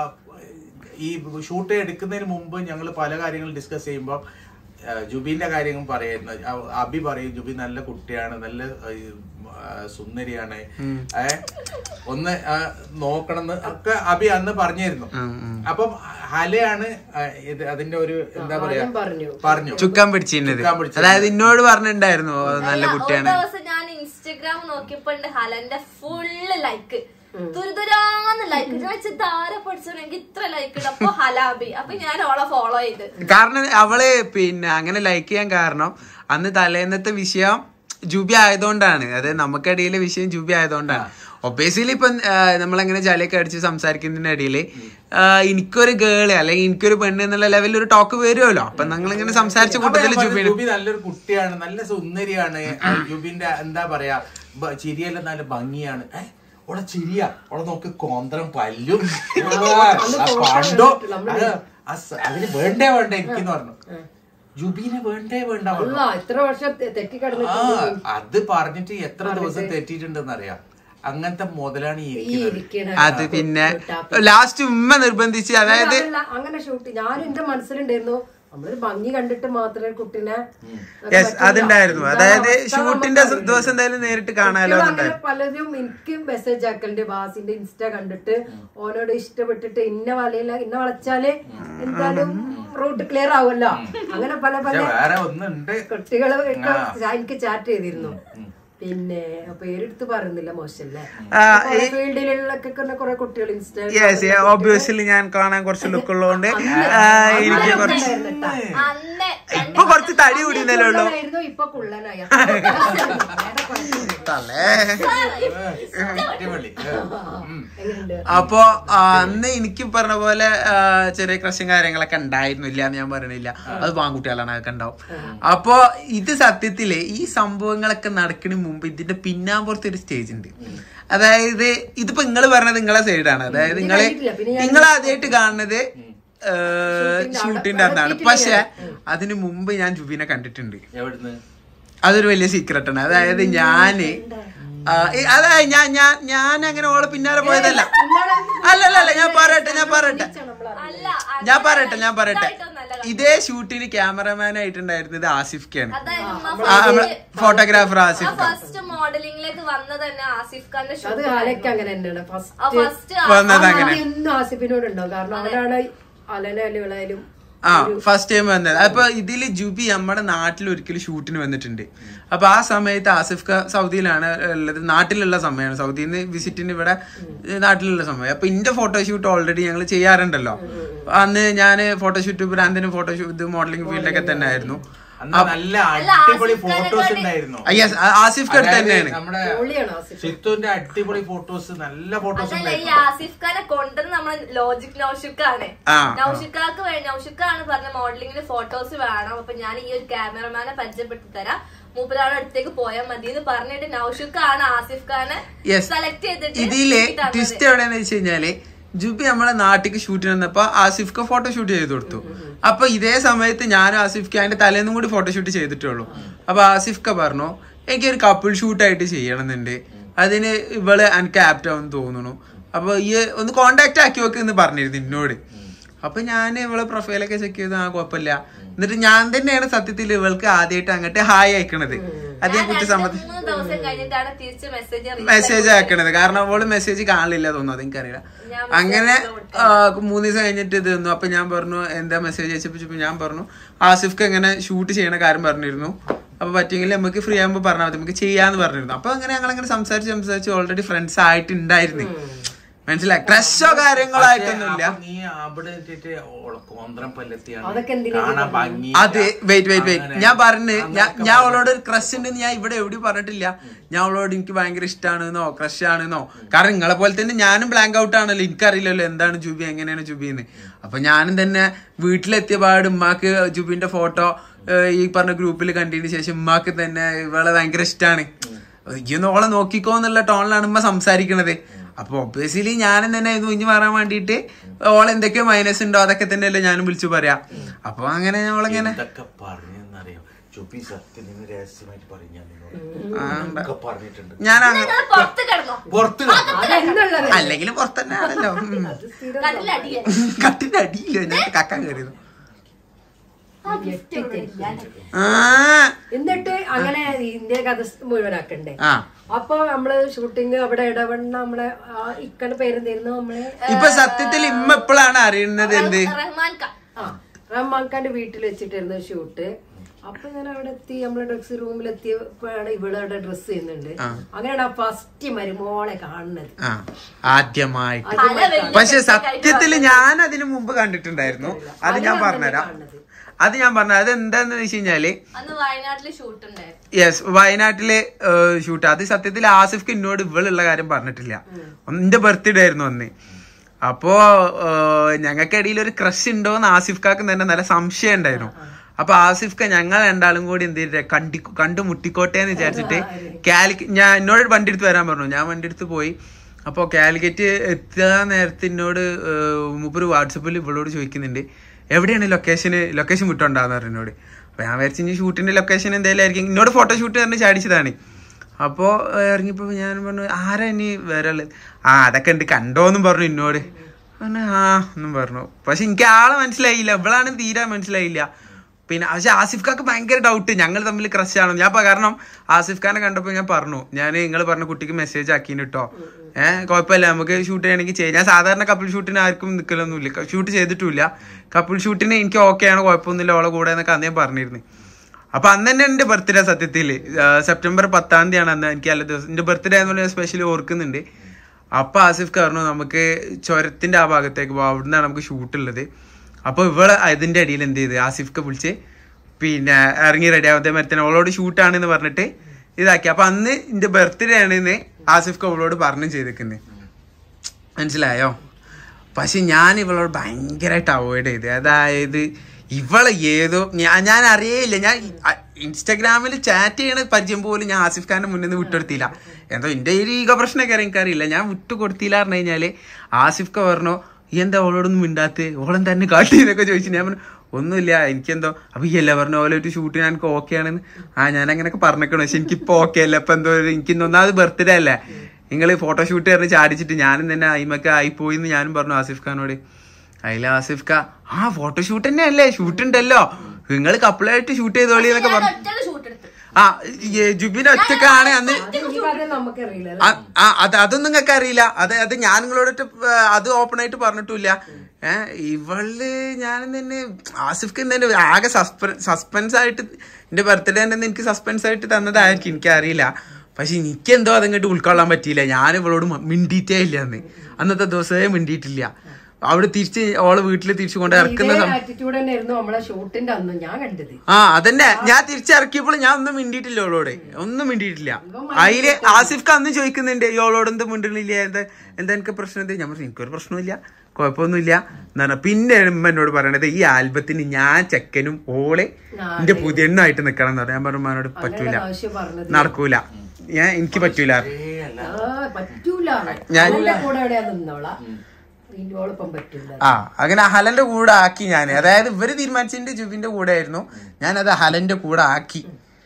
ഈ ഷൂട്ട് എടുക്കുന്നതിന് മുമ്പ് ഞങ്ങൾ പല കാര്യങ്ങൾ ഡിസ്കസ് ചെയ്യുമ്പോൾ ജുബിന്റെ കാര്യങ്ങൾ പറയായിരുന്നു അ- അബി പറയും ജുബി നല്ല കുട്ടിയാണ് നല്ല ആ, ഈ, ആ, സുന്ദരിയാണ് ഏ ഒന്ന് ആ, നോക്കണമെന്ന് ഒക്കെ അബി അന്ന് പറഞ്ഞിരുന്നു അപ്പം ഹലയാണ് ആ, ഇത് അതിന്റെ ഒരു എന്താ പറയാ ആദ്യം പറഞ്ഞു. പറഞ്ഞു ചുക്കാൻ പിടിച്ചിരുന്നത് ചുക്കാൻ പിടിച്ചത്. അതായത് എന്നോട് പറഞ്ഞിട്ടുണ്ടായിരുന്നു "ഓ, നല്ല അല്ല, കുട്ടിയാണ് ഒരു ദിവസം ഞാൻ ഇൻസ്റ്റഗ്രാം നോക്കിയപ്പോ ഉണ്ട് ഹലന്റെ ഫുള്ള് ലൈക്ക് തുരുതുരാന്ന് ലൈക്ക് ഞാൻ വെച്ച് ധാര പഠിച്ചോ എനിക്ക് ഇത്ര ലൈക്ക് ഉണ്ട് അപ്പൊ ഹലാബി അപ്പൊ ഞാൻ ഓളെ ഫോളോ ചെയ്ത് കാരണം അവള് പിന്നെ അങ്ങനെ ലൈക്ക് ചെയ്യാൻ കാരണം അന്ന് തലേന്നത്തെ വിഷയം ജൂബി ആയതുകൊണ്ടാണ് അതായത് നമുക്കിടയിലെ വിഷയം ജൂബി ആയതുകൊണ്ടാണ് ഒബേസിയലി ഇപ്പം ആ, നമ്മളങ്ങനെ ചളിയൊക്കെ അടിച്ച് സംസാരിക്കുന്നതിന്റെ ഇടയിൽ എനിക്കൊരു ഗേള് അല്ലെങ്കിൽ എനിക്കൊരു പെണ്ണ് എന്നുള്ള ലെവലിൽ ഒരു ടോക്ക് വരുമല്ലോ അപ്പൊ ഞങ്ങൾ ഇങ്ങനെ സംസാരിച്ച കൂട്ടത്തിൽ അപ്പൊ ഞാൻ ജൂബി പറഞ്ഞു, ജൂബി നല്ലൊരു കുട്ടിയാണ് നല്ല സുന്ദരിയാണ് ആ ജൂബിന്റെ എന്താ പറയാ ബ- ചിരിയെല്ലാം നല്ല ഭംഗിയാണ് ഏ ഓളെ ചിരിയാ ഓളെ നോക്ക് കോന്തരം പല്ലും ആ, ആ പണ്ടോ അത് ആ സ- അതിന് വേണ്ടേ വേണ്ട എനിക്കെന്ന് പറഞ്ഞു ജുബീനെ വേണ്ടേ വേണ്ട പറഞ്ഞു. അല്ല ഇത്ര വർഷം തെ- തെറ്റി ആ കിടന്നിട്ട് അത് പറഞ്ഞിട്ട് എത്ര ദിവസം തെറ്റിയിട്ടുണ്ടെന്ന് അറിയാം അങ്ങനത്തെ മുതലാണ് ഈ ഈ ഇരിക്കുന്നത് ഇരിക്കണ അത് പിന്നെ ലാസ്റ്റ് ഉമ്മ നിർബന്ധിച്ച് അതായത് അതല്ല, അങ്ങനെ ഷൂട്ട് ഞാൻ എന്റെ മനസ്സിലുണ്ടായിരുന്നു നമ്മളൊരു ഭംഗി കണ്ടിട്ട് മാത്രമേ കുട്ടീനെ അത് യെസ് പറ്റില്ല. അതുണ്ടായിരുന്നു ഇതാണ് അതായത് അവസ്ഥ ഷൂട്ടിന്റെ നമുക്കറിയില്ല. ദിവസം എന്തായാലും നേരിട്ട് കാണാലോ കുട്ടികൾ എന്നുണ്ടായിരുന്നു അങ്ങനെ പലരും എനിക്ക് മെസ്സേജ് ആക്കലുണ്ട് ബാസിന്റെ ഇൻസ്റ്റ കണ്ടിട്ട് ഓനോട് ഇഷ്ടപ്പെട്ടിട്ട് ഇന്ന വലയില്ല ഇന്ന വളച്ചാല് എന്തായാലും റൂട്ട് ക്ലിയർ ആവുമല്ലോ അങ്ങനെ പല പല പക്ഷെ വേറെ ഒന്നുണ്ട് കുട്ടികൾ എനിക്ക് ചാറ്റ് ചെയ്തിരുന്നു പിന്നെ പേരെടുത്ത് പറയുന്നില്ല മോശല്ലേ ആ, ഫീൽഡിലൊക്കെ കുറെ കുട്ടികൾ ഇൻസ്റ്റ യെസ് ഓബിയസ്ലി ഞാൻ കാണാൻ കുറച്ച് ലുക്ക് ഉള്ളതുകൊണ്ട് ആ, എനിക്ക് കുറച്ച് അന്ന് ഇപ്പൊ കുറച്ച് തടി കൂടിയല്ലേ ഉള്ളൂ കുള്ളനായിരുന്നു ഇപ്പൊ കുള്ളനായ തലേ അടിപൊളി ഉം. എങ്ങനെയുണ്ട് അപ്പോ ആ, അന്ന് എനിക്ക് പറഞ്ഞ പോലെ ആ, ചെറിയ ക്രഷും കാര്യങ്ങളൊക്കെ ഉണ്ടായിരുന്നു ഇല്ല എന്ന് ഞാൻ പറയണില്ല അത് പാൺകുട്ടികളാണ് അതൊക്കെ ഉണ്ടാവും അപ്പോ ഇത് സത്യത്തില് ഈ സംഭവങ്ങളൊക്കെ നടക്കണ മുമ്പ് ഇതിന്റെ പിന്നാമ്പുറത്ത് ഒരു സ്റ്റേജ് ഉണ്ട് അതായത് ഇതിപ്പോ നിങ്ങൾ പറഞ്ഞത് നിങ്ങളെ സൈഡാണ് അതായത് നിങ്ങള് കണ്ടിട്ടില്ല. പിന്നെ ഞാൻ നിങ്ങൾ ആദ്യമായിട്ട് കാണുന്നത് ഷൂട്ടിന്റെ അന്നാണ് പക്ഷെ അതിനു മുമ്പ് ഞാൻ ജുബിനെ കണ്ടിട്ടുണ്ട് എവിടുന്ന് അതൊരു വലിയ സീക്രട്ട് ആണ് അതായത് ഞാന് ആ, ഈ- അതായത് ഞാൻ ഞാൻ ഞാൻ അങ്ങനെ ഓളെ പിന്നാലെ പോയതല്ല അല്ലല്ല അല്ല ഞാൻ പറയട്ടെ ഞാൻ പറയട്ടെ അല്ല ഞാൻ പറയട്ടെ ഞാൻ പറയട്ടെ ഇതായിട്ടൊന്നല്ല ഇതേ ഷൂട്ടിന് ക്യാമറമാൻ ആയിട്ടുണ്ടായിരുന്നത് ആസിഫ് ഖാണ് അതായത് ഉമ്മ ആ, നമ്മളെ first- ഫോട്ടോഗ്രാഫർ ആ ആസിഫ് ഖാൻ ഫസ്റ്റ് മോഡലിംഗിലേക്ക് വന്നത് തന്നെ ആസിഫ് ഖാന്റെ ഷൂ അത് അലക്ക് അങ്ങനെ തന്നെയാണ് ഫസ്റ്റ് ഫസ്റ്റ് വന്നത് അങ്ങനെ എന്നും ആസിഫിനോട് ഉണ്ടാവും കാരണം അവനാണ് അലനായാലും ഇളയാലും ആ ഫസ്റ്റ് ടൈം വന്നത് അപ്പൊ ഇതില് ജുബി നമ്മുടെ നാട്ടിൽ ഒരിക്കലും ഷൂട്ടിന് വന്നിട്ടുണ്ട് അപ്പൊ ആ സമയത്ത് ആസിഫ് ഖാൻ സൗദിയിലാണ് ഉള്ളത് നാട്ടിലുള്ള സമയമാണ് സൗദിയിൽ നിന്ന് വിസിറ്റിന് ഇവിടെ നാട്ടിലുള്ള സമയം അപ്പൊ ഇന്റെ ഫോട്ടോഷൂട്ട് ഓൾറെഡി ഞങ്ങൾ ചെയ്യാറുണ്ടല്ലോ അന്ന് ഞാൻ ഫോട്ടോഷൂട്ട് ബ്രാൻഡിന് ഫോട്ടോഷൂട്ട് മോഡലിംഗ് ഫീൽഡൊക്കെ തന്നെ ആയിരുന്നു അന്ന് നല്ല അടിപൊളി ഫോട്ടോസ് ഉണ്ടായിരുന്നു യെസ് ആസിഫ് ഖാൻ അതായത് തന്നെയാണ് നമ്മുടെ പൊളിയാണ് ആസിഫ് സിത്തുവിന്റെ അടിപൊളി ഫോട്ടോസ് നല്ല ഫോട്ടോസ് അതല്ല ഈ ഉണ്ടായിരുന്നു ആസിഫ് ഖാനെ കൊണ്ടുവന്ന് നമ്മളെ ലോജിക് നൌഷിക്കാണ് ആ. നൌഷിക്കാക്ക് വേണ്ടി നൌഷിക്കാണ് പറഞ്ഞ മോഡലിംഗിന് ഫോട്ടോസ് വേണം അപ്പൊ ഞാൻ ഈ ഒരു ക്യാമറമാനെ പരിചയപ്പെടുത്തി തരാം മൂപ്പരാളുടെ അടുത്തേക്ക് പോയാൽ മതി എന്ന് പറഞ്ഞിട്ട് നൌഷിക്കാണ് ആസിഫ് ഖാനെ Yes. സെലക്ട് ചെയ്തിട്ട് ഇതിലെ എനിക്ക് തന്നത്. ട്വിസ്റ്റ് എവിടെയെന്ന് വെച്ച് കഴിഞ്ഞാല് ജുബി നമ്മളെ നാട്ടിക്ക് ഷൂട്ടിന് വന്നപ്പോ ആസിഫ്ക്ക് ഫോട്ടോ ഷൂട്ട് ചെയ്ത് കൊടുത്തു അപ്പൊ ഇതേ സമയത്ത് ഞാനും ആസിഫ്ക്ക് അതിന്റെ തലേന്നും കൂടി ഫോട്ടോ ഷൂട്ട് ചെയ്തിട്ടുള്ളൂ അപ്പൊ ആസിഫ്ക്ക പറഞ്ഞു എനിക്ക് ഒരു കപ്പിൾ ഷൂട്ട് ആയിട്ട് ചെയ്യണമെന്നുണ്ട് അതിന് ഇവള് എനിക്ക് ആപ്റ്റ് ആവും തോന്നുന്നു അപ്പൊ ഈ ഒന്ന് കോണ്ടാക്ട് ആക്കി വെക്ക് എന്ന് പറഞ്ഞിരുന്നു എന്നോട് അപ്പൊ ഞാൻ ഇവളെ പ്രൊഫൈലൊക്കെ ചെക്ക് ചെയ്ത് ആ കുഴപ്പമില്ല എന്നിട്ട് ഞാൻ തന്നെയാണ് സത്യത്തിൽ ഇവൾക്ക് ആദ്യമായിട്ട് അങ്ങോട്ട് ഹായ് അയക്കണത് അത് ഞാൻ ഞാൻ കുട്ടി രണ്ട് സമ്മതി മൂന്ന് ദിവസം കഴിഞ്ഞിട്ടാണ് തിരിച്ച് മെസ്സേജ് മെസ്സേജ് അയക്കണത് കാരണം അവള് മെസ്സേജ് കാണില്ല തോന്നുന്നു അതെനിക്കറിയില്ല ഞാൻ അങ്ങനെ message ആ, മൂന്ന് ദിവസം കഴിഞ്ഞിട്ട് ഇത് തന്നു അപ്പൊ ഞാൻ പറഞ്ഞു എന്താ മെസ്സേജ് അയച്ചപ്പോ ഞാൻ പറഞ്ഞു ആസിഫ്ക്ക് എങ്ങനെ ഷൂട്ട് ചെയ്യണ കാര്യം പറഞ്ഞിരുന്നു അപ്പൊ പറ്റുമെങ്കിൽ നമുക്ക് ഫ്രീ ആകുമ്പോൾ പറഞ്ഞാൽ മതി നമുക്ക് ചെയ്യാന്ന് പറഞ്ഞിരുന്നു അപ്പൊ അങ്ങനെ ഞങ്ങൾ അങ്ങനെ സംസാരിച്ച് സംസാരിച്ച് ഓൾറെഡി ഫ്രണ്ട്സ് ആയിട്ടുണ്ടായിരുന്നു മനസ്സിലായി ക്രഷോ കാര്യങ്ങളായിട്ടൊന്നുമില്ല അപ്പൊ നീ അവിടെ ഇട്ടിട്ട് ഓളെ കോന്ത്രം പല്ലെത്തിയാണ് അതൊക്കെ എന്തിനാ കാണാൻ ഭംഗി അതെ വെയിറ്റ് വെയിറ്റ് വെയിറ്റ് ഞാൻ പറഞ്ഞു ഞാൻ ഞാൻ അവളോട് ഒരു ക്രഷ് ഉണ്ടെന്ന് ഞാൻ ഇവിടെ എവിടെയും പറഞ്ഞിട്ടില്ല ഞാൻ അവളോട് എനിക്ക് ഭയങ്കര ഇഷ്ടമാണെന്നോ ക്രഷ് ആണെന്നോ കാരണം നിങ്ങളെ പോലെ തന്നെ ഞാനും ബ്ലാങ്ക് ഔട്ട് ആണല്ലോ എനിക്കറിയില്ലല്ലോ എന്താണ് ജുബി എങ്ങനെയാണ് ജുബി എന്ന് അപ്പൊ ഞാനും തന്നെ വീട്ടിലെത്തിയ പാട് ഉമ്മാക്ക് ജുബിന്റെ ഫോട്ടോ ഈ പറഞ്ഞ ഗ്രൂപ്പിൽ കണ്ടതിന് ശേഷം ഉമ്മാക്ക് തന്നെ ഇവളെ ഭയങ്കര ഇഷ്ടമാണ് ഇയ്യൊന്ന് ഓളെ നോക്കിക്കോ എന്നുള്ള ടോണിലാണ് ഉമ്മ സംസാരിക്കണത് അപ്പൊ ഒബ്വിയസ്ലി ഞാനും തന്നെ ഇത് കുഞ്ഞു മാറാൻ വേണ്ടിയിട്ട് ഓൾ എന്തൊക്കെയോ മൈനസ് ഉണ്ടോ അതൊക്കെ തന്നെയല്ലേ ഞാനും വിളിച്ചു പറയാ അപ്പൊ അങ്ങനെ ഞങ്ങളിങ്ങനെ എന്തൊക്കെ പറഞ്ഞെന്നറിയോ ചുപ്പി സത്യം നിങ്ങൾ രഹസ്യമായിട്ട് പറഞ്ഞു ഞാൻ നിന്നോട് ആ, ഉണ്ട്. ഒക്കെ പറഞ്ഞിട്ടുണ്ട് ഞാൻ അങ്ങ് നിങ്ങൾ പുറത്ത് കിടന്നോ പുറത്ത് അതെന്നുള്ളത് അല്ലെങ്കിൽ പുറത്തന്നെ ആണല്ലോ ഉം. കട്ടിലടിയ കട്ടിന്റെ അടിയില്ല ഞാൻ കക്കാൻ കയറിയത് ആ ഗിഫ്റ്റ് ഇവിടെ ഇല്ല. ആ എന്നിട്ട് അങ്ങനെ ഇന്ത്യ കഥ മുഴുവനാക്കണ്ടേ ആ അപ്പൊ നമ്മള് ഷൂട്ടിങ് അവിടെ ഇടവണ്ണ നമ്മളെ ആ ഇക്കടെ പേരെന്തായിരുന്നു നമ്മളെ ഇപ്പൊ സത്യത്തിൽ ഇമ്മ എപ്പോഴാണ് അറിയുന്നത് എന്ത് റഹ്മാൻ ഖാൻ ആ റഹ്മാൻ ഖാന്റെ വീട്ടിൽ വെച്ചിട്ടായിരുന്നു ഷൂട്ട് അപ്പൊ ഞാൻ അവിടെ എത്തി നമ്മളെ ഡ്രസ് റൂമിൽ എത്തിയപ്പോഴാണ് ഇവളവിടെ ഡ്രസ് ചെയ്യുന്നുണ്ട് അങ്ങനെയാണ് ഫസ്റ്റ് മരുമോളെ കാണുന്നത് ആ ആദ്യമായിട്ട് പല വലിയ പക്ഷെ സത്യത്തിൽ ഞാൻ അതിനു മുമ്പ് കണ്ടിട്ടുണ്ടായിരുന്നു അത് ഞാൻ പറഞ്ഞുതരാം അത് ഞാൻ പറഞ്ഞു അത് എന്താന്ന് വെച്ച് കഴിഞ്ഞാല് അന്ന് വയനാട്ടില് ഷൂട്ട് ഉണ്ടായിരുന്നു യെസ് വയനാട്ടിലെ ഷൂട്ട് അത് സത്യത്തിൽ ആസിഫ്ക്ക് എന്നോട് ഇവളുള്ള കാര്യം പറഞ്ഞിട്ടില്ല എന്റെ ബർത്ത്ഡേ ആയിരുന്നു അന്ന് അപ്പോ ഞങ്ങൾക്കിടയിൽ ഒരു ക്രഷ് ഉണ്ടോന്ന് ആസിഫ് കാക്ക് തന്നെ നല്ല സംശയം ഉണ്ടായിരുന്നു അപ്പൊ ആസിഫ് ക ഞങ്ങൾ രണ്ടാളും കൂടി എന്ത് ചെയ്തിട്ട് കണ്ടി കണ്ടു മുട്ടിക്കോട്ടെ എന്ന് വിചാരിച്ചിട്ട് കാലിക്ക് ഞാൻ എന്നോട് വണ്ടി എടുത്ത് വരാൻ പറഞ്ഞു ഞാൻ വണ്ടി എടുത്ത് പോയി അപ്പോൾ കാലിക്കറ്റ് എത്താൻ നേരത്തെ എന്നോട് ഏഹ്, മൂപ്പര് വാട്സപ്പിൽ ഇവളോട് ചോദിക്കുന്നുണ്ട് എവിടെയാണ് ലൊക്കേഷന് ലൊക്കേഷൻ വിട്ടോണ്ടാന്ന് പറഞ്ഞു എന്നോട് അപ്പൊ ഞാൻ വിചാരിച്ചു ഇനി ഷൂട്ടിന്റെ ലൊക്കേഷൻ എന്തായാലും ആയിരിക്കും എന്നോട് ഫോട്ടോ ഷൂട്ട് പറഞ്ഞ് ചാടിച്ചതാണ് അപ്പോ ഏഹ്, ഇറങ്ങിയപ്പോ ഞാൻ പറഞ്ഞു ആരാ ഇനി വരാനുള്ളത് ആ അതൊക്കെ ഉണ്ട് കണ്ടോന്നും പറഞ്ഞു എന്നോട് പറഞ്ഞു ആ എന്നും പറഞ്ഞു പക്ഷെ എനിക്ക് ആളെ മനസ്സിലായില്ല ഇവളാണ് തീരെ മനസ്സിലായില്ല പിന്നെ പക്ഷെ ആസിഫ് ഖാക്ക് ഭയങ്കര ഡൗട്ട് ഞങ്ങൾ തമ്മിൽ ക്രഷ് ആണ് ഞാൻ ഇപ്പൊ കാരണം ആസിഫ് ഖാനെ കണ്ടപ്പോ ഞാൻ പറഞ്ഞു ഞാൻ നിങ്ങൾ പറഞ്ഞ കുട്ടിക്ക് മെസ്സേജ് ആക്കിന് കേട്ടോ ഏഹ് കുഴപ്പമില്ല നമുക്ക് ഷൂട്ട് ചെയ്യണമെങ്കിൽ ചെയ്യാം ഞാൻ സാധാരണ കപ്പിൾ ഷൂട്ടിന് ആർക്കും നിൽക്കലൊന്നുമില്ല ഷൂട്ട് ചെയ്തിട്ടില്ല കപ്പിൾ ഷൂട്ടിന് എനിക്ക് ഓക്കെ ആണ് കുഴപ്പമൊന്നുമില്ല ഓളെ കൂടെ എന്നൊക്കെ അന്നേ പറഞ്ഞിരുന്നു അപ്പൊ അന്ന് തന്നെ എന്റെ ബർത്ത്ഡേ സത്യത്തില് ആ, സെപ്റ്റംബർ പത്താം തീയതിയാണ് അന്ന് എനിക്ക് അല്ല ദിവസം എന്റെ ബർത്ത്ഡേ ആയതുകൊണ്ട് ഞാൻ സ്പെഷ്യലി ഓർക്കുന്നുണ്ട് അപ്പൊ ആസിഫ് പറഞ്ഞു നമുക്ക് ചുരത്തിന്റെ ആ ഭാഗത്തേക്ക് പോകാം അവിടുന്നാണ് നമുക്ക് ഷൂട്ട് ഉള്ളത് അപ്പൊ ഇവള് അതിന്റെ അടിയിൽ എന്ത് ചെയ്ത് ആസിഫ്ക്ക് വിളിച്ച് പിന്നെ ഇറങ്ങി റെഡി ആവാത്ത മരത്തിന് അവളോട് ഷൂട്ടാണെന്ന് പറഞ്ഞിട്ട് ഇതാക്കി അപ്പൊ അന്ന് എന്റെ ബർത്ത്ഡേ ആണെന്ന് ആസിഫ്ക്ക് അവളോട് പറഞ്ഞു ചെയ്തേക്കുന്നത് മനസ്സിലായോ പക്ഷെ ഞാൻ ഇവളോട് ഭയങ്കരമായിട്ട് അവോയ്ഡ് ചെയ്ത് അതായത് ഇവളെ ഏതോ ഞാൻ ഞാൻ അറിയേയില്ല ഞാൻ ഇൻസ്റ്റാഗ്രാമിൽ ചാറ്റ് ചെയ്യണ പരിചയം പോലും ഞാൻ ആസിഫ് ഖാന്റെ മുന്നിൽ നിന്ന് വിട്ടുകൊടുത്തില്ല എന്തോ എന്റെ ഒരു ഈഗോ പ്രശ്നമൊക്കെ എനിക്കറിയില്ല ഞാൻ വിട്ടു കൊടുത്തില്ല പറഞ്ഞു കഴിഞ്ഞാല് ആസിഫ് ഖാൻ പറഞ്ഞു "ഈ എന്താ അവളോടൊന്നും മിണ്ടാത്ത് ഓളം തന്നെ കാട്ടി എന്നൊക്കെ ചോദിച്ചു ഞാൻ പറഞ്ഞു ഒന്നുമില്ല എനിക്കെന്തോ അപ്പൊ ഈ അല്ല പറഞ്ഞ പോലെ ഒരു ഷൂട്ട് ഞാൻ ഓക്കെ ആണെന്ന് ആ ഞാൻ അങ്ങനെയൊക്കെ പറഞ്ഞേക്കണു പക്ഷെ എനിക്കിപ്പോ ഓക്കെ അല്ല ഇപ്പൊ എന്തോ ഒരു- എനിക്ക് ഒന്നാമത് ബർത്ത്ഡേ അല്ലേ നിങ്ങൾ ഫോട്ടോഷൂട്ട് പറഞ്ഞ് ചാടിച്ചിട്ട് ഞാനും തന്നെ അയിമൊക്കെ ആയിപ്പോയി എന്ന് ഞാനും പറഞ്ഞു ആസിഫ് ഖാനോട് അതിൽ ആസിഫ് ഖാ ആ ഫോട്ടോഷൂട്ട് തന്നെ അല്ലേ ഷൂട്ട് ഉണ്ടല്ലോ നിങ്ങൾ കപ്പിളായിട്ട് ഷൂട്ട് ചെയ്തോളി എന്നൊക്കെ ഞാൻ പറഞ്ഞു ഒറ്റ ഷൂട്ട് എടുത്തു ആ ഈ ജുബിൻ ഒറ്റക്കാണ് അന്ന് അത് ഈ കഥ നമുക്കറിയില്ല ആ, ആ, അത് അതൊന്നും നിങ്ങൾക്ക് അറിയില്ല അത് അത് ഞാൻ നിങ്ങളോട് അത് ഓപ്പൺ ആയിട്ട് പറഞ്ഞിട്ടില്ല ഏഹ് ഇവള് ഞാൻ തന്നെ ആസിഫ്ക്ക് തന്നെ ആകെ സസ്പെൻസ് ആയിട്ട് എന്റെ ബർത്ത്ഡേ തന്നെ എനിക്ക് സസ്പെൻസ് ആയിട്ട് തന്നതായിരിക്കും എനിക്കറിയില്ല പക്ഷെ എനിക്കെന്തോ അതങ്ങോട്ട് ഉൾക്കൊള്ളാൻ പറ്റിയില്ല ഞാൻ ഇവളോട് മ- മിണ്ടിയിട്ടേ ഇല്ല അന്ന് അന്നത്തെ ദിവസമേ മിണ്ടിയിട്ടില്ല അവിടെ തിരിച്ച് ഓളെ വീട്ടിൽ തിരിച്ചു കൊണ്ട് ഇറക്കുന്ന ഇതേ സമയം ആറ്റിറ്റ്യൂഡ് തന്നെയായിരുന്നു നമ്മളെ ഷൂട്ടിന്റെ അന്ന് ഞാൻ കണ്ടത് ആ അതന്നെ ഞാൻ തിരിച്ചിറക്കിയപ്പോൾ ഞാൻ ഒന്നും മിണ്ടിയിട്ടില്ല ഓളോട് ഒന്നും മിണ്ടിയിട്ടില്ല അതില് ആസിഫ്ക്ക് അന്ന് ചോദിക്കുന്നുണ്ട് ഇവളോട് എന്ത് മിണ്ടണില്ല എന്താ എന്താ എനിക്ക് പ്രശ്നം എന്താ ഞാൻ പറഞ്ഞു എനിക്കൊരു പ്രശ്നമില്ല കുഴപ്പമൊന്നുമില്ല എന്ന് പറഞ്ഞ പിന്നെ ഉമ്മ എന്നോട് പറയണത് ഈ ആൽബത്തിന് ഞാൻ ചെക്കനും ഓളെ എന്റെ പുതിയ എണ്ണമായിട്ട് നിക്കണം എന്ന് പറഞ്ഞു ഞാൻ പറഞ്ഞു ഉമ്മാനോട് പറ്റൂല ആവശ്യം പറഞ്ഞത് നടക്കൂല ഞാൻ എനിക്ക് പറ്റൂല ആ പറ്റൂല ഞാൻ- എന്റെ കൂടെ എവിടെയാ നിന്നോളാ ഇന്നോളൊപ്പം പറ്റൂല ആ അങ്ങനെ ഹലന്റെ കൂടെ ആക്കി ഞാൻ അതായത് ഇവര് തീരുമാനിച്ചതിന്റെ ജുബിന്റെ കൂടെ ആയിരുന്നു ഞാനത് ഹലന്റെ കൂടെ ആക്കി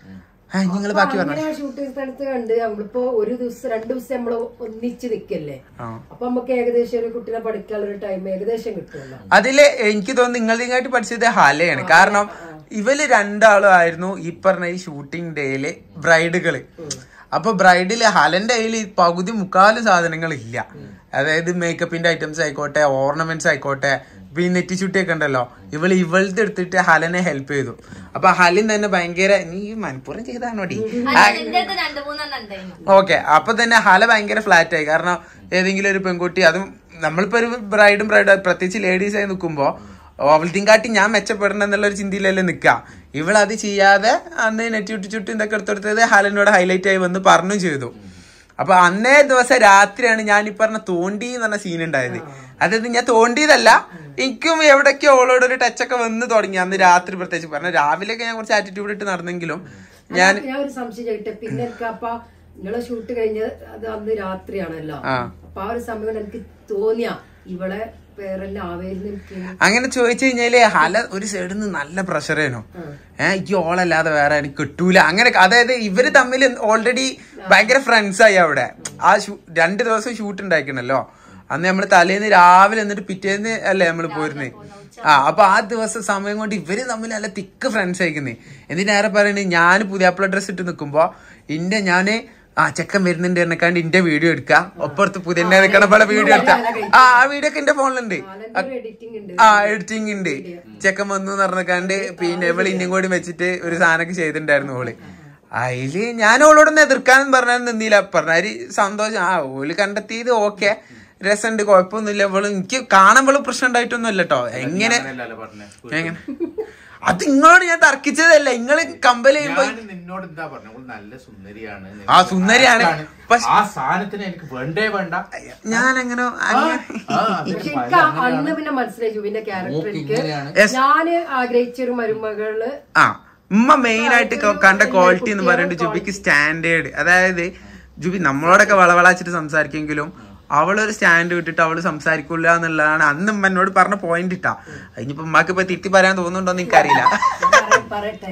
നിങ്ങൾ ബാക്കി പറഞ്ഞു അങ്ങനെ ഷൂട്ടിംഗ് സ്ഥലത്ത് കണ്ട് നമ്മളിപ്പോ ഒരു ദിവസം രണ്ടു ദിവസം നമ്മള് ഒന്നിച്ച് നിക്കല്ലേ ആ അപ്പൊ നമുക്ക് ഏകദേശം ഒരു കുട്ടിനെ പഠിക്കാനുള്ള ഒരു ടൈം ഏകദേശം കിട്ടുമല്ലോ അതില് എനിക്ക് തോന്നുന്നു നിങ്ങളുടെയായിട്ട് പഠിച്ചത് ഹലയാണ് കാരണം ഇവര് രണ്ടാളും ആയിരുന്നു ഈ പറഞ്ഞ ഈ ഷൂട്ടിംഗ് ഡേയില് ബ്രൈഡുകള് അപ്പൊ ബ്രൈഡില് ഹലന്റെ കയ്യിൽ പകുതി മുക്കാല് സാധനങ്ങൾ ഇല്ല അതായത് മേക്കപ്പിന്റെ ഐറ്റംസ് ആയിക്കോട്ടെ ഓർണമെന്റ്സ് ആയിക്കോട്ടെ പിന്നെ നെറ്റി ചുട്ടിയൊക്കെ ഉണ്ടല്ലോ ഇവള് ഇവളത് എടുത്തിട്ട് ഹലനെ ഹെൽപ്പ് ചെയ്തു അപ്പൊ ഹലിൻ തന്നെ ഭയങ്കര നീ മനഃപൂർവ്വം ചെയ്താണോടി എന്റെ അടുത്ത് രണ്ടു മൂന്നെണ്ണം ഉണ്ടായിരുന്നു ഓക്കെ അപ്പൊ തന്നെ ഹല ഭയങ്കര ഫ്ലാറ്റ് ആയി കാരണം ഏതെങ്കിലും ഒരു പെൺകുട്ടി അതും നമ്മളിപ്പോ ഒരു ബ്രൈഡും ബ്രൈഡ് പ്രത്യേകിച്ച് ലേഡീസ് ആയി നിൽക്കുമ്പോ അവൾക്കും കാട്ടി ഞാൻ മെച്ചപ്പെടണം എന്നുള്ള ഒരു ചിന്തയിലല്ലേ നിക്ക ഇവൾ അത് ചെയ്യാതെ അന്ന് നെറ്റി ചുട്ടി ചുട്ടി ഇതൊക്കെ എടുത്തെടുത്തത് ഹലനോട് ഹൈലൈറ്റ് ആയി വന്ന് പറഞ്ഞു ചെയ്തു അപ്പൊ അന്നേ ദിവസം രാത്രിയാണ് ഞാൻ ഈ പറഞ്ഞ തോണ്ടി എന്ന് പറഞ്ഞ സീൻ ഉണ്ടായത് അതായത് ഞാൻ തോണ്ടിയതല്ല എനിക്കും എവിടേക്കോ ഓളോട് ഒരു ടച്ചൊക്കെ വന്ന് തുടങ്ങി അന്ന് രാത്രി പ്രത്യേകിച്ച് പറഞ്ഞ രാവിലെയൊക്കെ ഞാൻ കുറച്ച് ആറ്റിറ്റ്യൂഡ് ഇട്ട് നടന്നെങ്കിലും ഞാൻ ഞാൻ ഒരു സംശയം ചോദിക്കട്ടെ പിന്നെ എനിക്ക് അപ്പൊ നിങ്ങളെ ഷൂട്ട് കഴിഞ്ഞ് അത് അന്ന് രാത്രിയാണല്ലോ ആ. അപ്പൊ ആ ഒരു സമയം കൊണ്ട് എനിക്ക് തോന്നിയ ഇവളെ പേരെല്ലാം ആവേരുന്നു എനിക്ക് അങ്ങനെ ചോദിച്ചു കഴിഞ്ഞാല് ഹല ഒരു സൈഡിൽ നിന്ന് നല്ല പ്രഷറേനു ഏഹ് ഈ ഓളല്ലാതെ വേറെ എനിക്ക് കിട്ടൂല അങ്ങനെ അതായത് ഇവര് തമ്മിൽ ഓൾറെഡി ഭയങ്കര ഫ്രണ്ട്സ് ആയി അവിടെ ആ ഷൂ- രണ്ട് ദിവസം ഷൂട്ട് ഉണ്ടാക്കണല്ലോ അന്ന് നമ്മള് തലേന്ന് രാവിലെ എന്നിട്ട് പിറ്റേന്ന് അല്ലേ നമ്മള് പോയിരുന്നേ ആ അപ്പൊ ആ ദിവസം സമയം കൊണ്ട് ഇവര് തമ്മിൽ നല്ല തിക്ക് ഫ്രണ്ട്സ് ആയിക്കുന്നേ എന്തിനേറെ പറയണേ ഞാൻ പുതിയാപ്പിള ഡ്രസ് ഇട്ട് നിക്കുമ്പോ ഇന്റെ ഞാന് ആ ചെക്കൻ വരുന്നുണ്ട് എന്നെക്കാണ്ട് ഇന്റെ വീഡിയോ എടുക്ക ഒപ്പുറത്ത് പുതിയ നിൽക്കണ പോലെ വീഡിയോ എടുക്ക ആ ആ വീഡിയോ ഒക്കെ എന്റെ ഫോണിലുണ്ട് ഒരു എഡിറ്റിംഗ് ഉണ്ട് ആ എഡിറ്റിംഗ് ഉണ്ട് ചെക്കൻ വന്നു പറഞ്ഞക്കാണ്ട് പിന്നെ ഇവള് ഇന്നും കൂടി വെച്ചിട്ട് ഒരു സാധനമൊക്കെ ചെയ്തിട്ടുണ്ടായിരുന്നു ഓള് അതില് ഞാൻ ഓളോടൊന്നും എതിർക്കാനും പറഞ്ഞാൽ നിന്നില്ല പറഞ്ഞാല് സന്തോഷം ആ ഓല് കണ്ടെത്തിയത് ഓക്കെ രസമുണ്ട് കുഴപ്പമൊന്നുമില്ല ഇവള് എനിക്ക് കാണുമ്പോഴും പ്രശ്നം ഉണ്ടായിട്ടൊന്നും ഇല്ല കേട്ടോ എങ്ങനെ അങ്ങനെയല്ലല്ലോ പറഞ്ഞെ. എങ്ങനെ അത് നിങ്ങളോട് ഞാൻ തർക്കിച്ചതല്ല നിങ്ങള് കമ്പൽ ചെയ്യുമ്പോ ഞാൻ നിന്നോട് എന്താ പറഞ്ഞ നല്ല സുന്ദരിയാണ് ആ, സുന്ദരിയാണ്. പക്ഷെ- ആ സാധനത്തിന് എനിക്ക് വേണ്ടേ വേണ്ട ഞാൻ അങ്ങനെ ആ, അതിന് പക്ഷെ പല എനിക്ക് അന്ന് അങ്ങനെയാണ്. പിന്നെ മനസ്സിലായി ജുബിന്റെ ക്യാരക്ടർ മൂക്ക് എനിക്ക് ഇങ്ങനെയാണ്. Yes. ഞാന് ആഗ്രഹിച്ച ഒരു മരുമകള് ആ ഉമ്മ മെയിൻ ആയിട്ട് ക- കണ്ട ക്വാളിറ്റി എന്ന് പറയുന്നത് ജുബിക്ക് സ്റ്റാൻഡേർഡ് അതായത് ജുബി നമ്മളോടൊക്കെ വളവളാച്ചിട്ട് സംസാരിക്കെങ്കിലും അവളൊരു സ്റ്റാൻഡ് വിട്ടിട്ട് അവള് സംസാരിക്കില്ല എന്നുള്ളതാണ് അന്ന് ഉമ്മ എന്നോട് പറഞ്ഞ പോയിന്റ് ഇട്ടാ അതിനിപ്പോ ഉമ്മക്ക് ഇപ്പൊ തിരുത്തി പറയാൻ തോന്നുന്നുണ്ടോ എന്ന് എനിക്കറിയില്ല പറ- പറയട്ടെ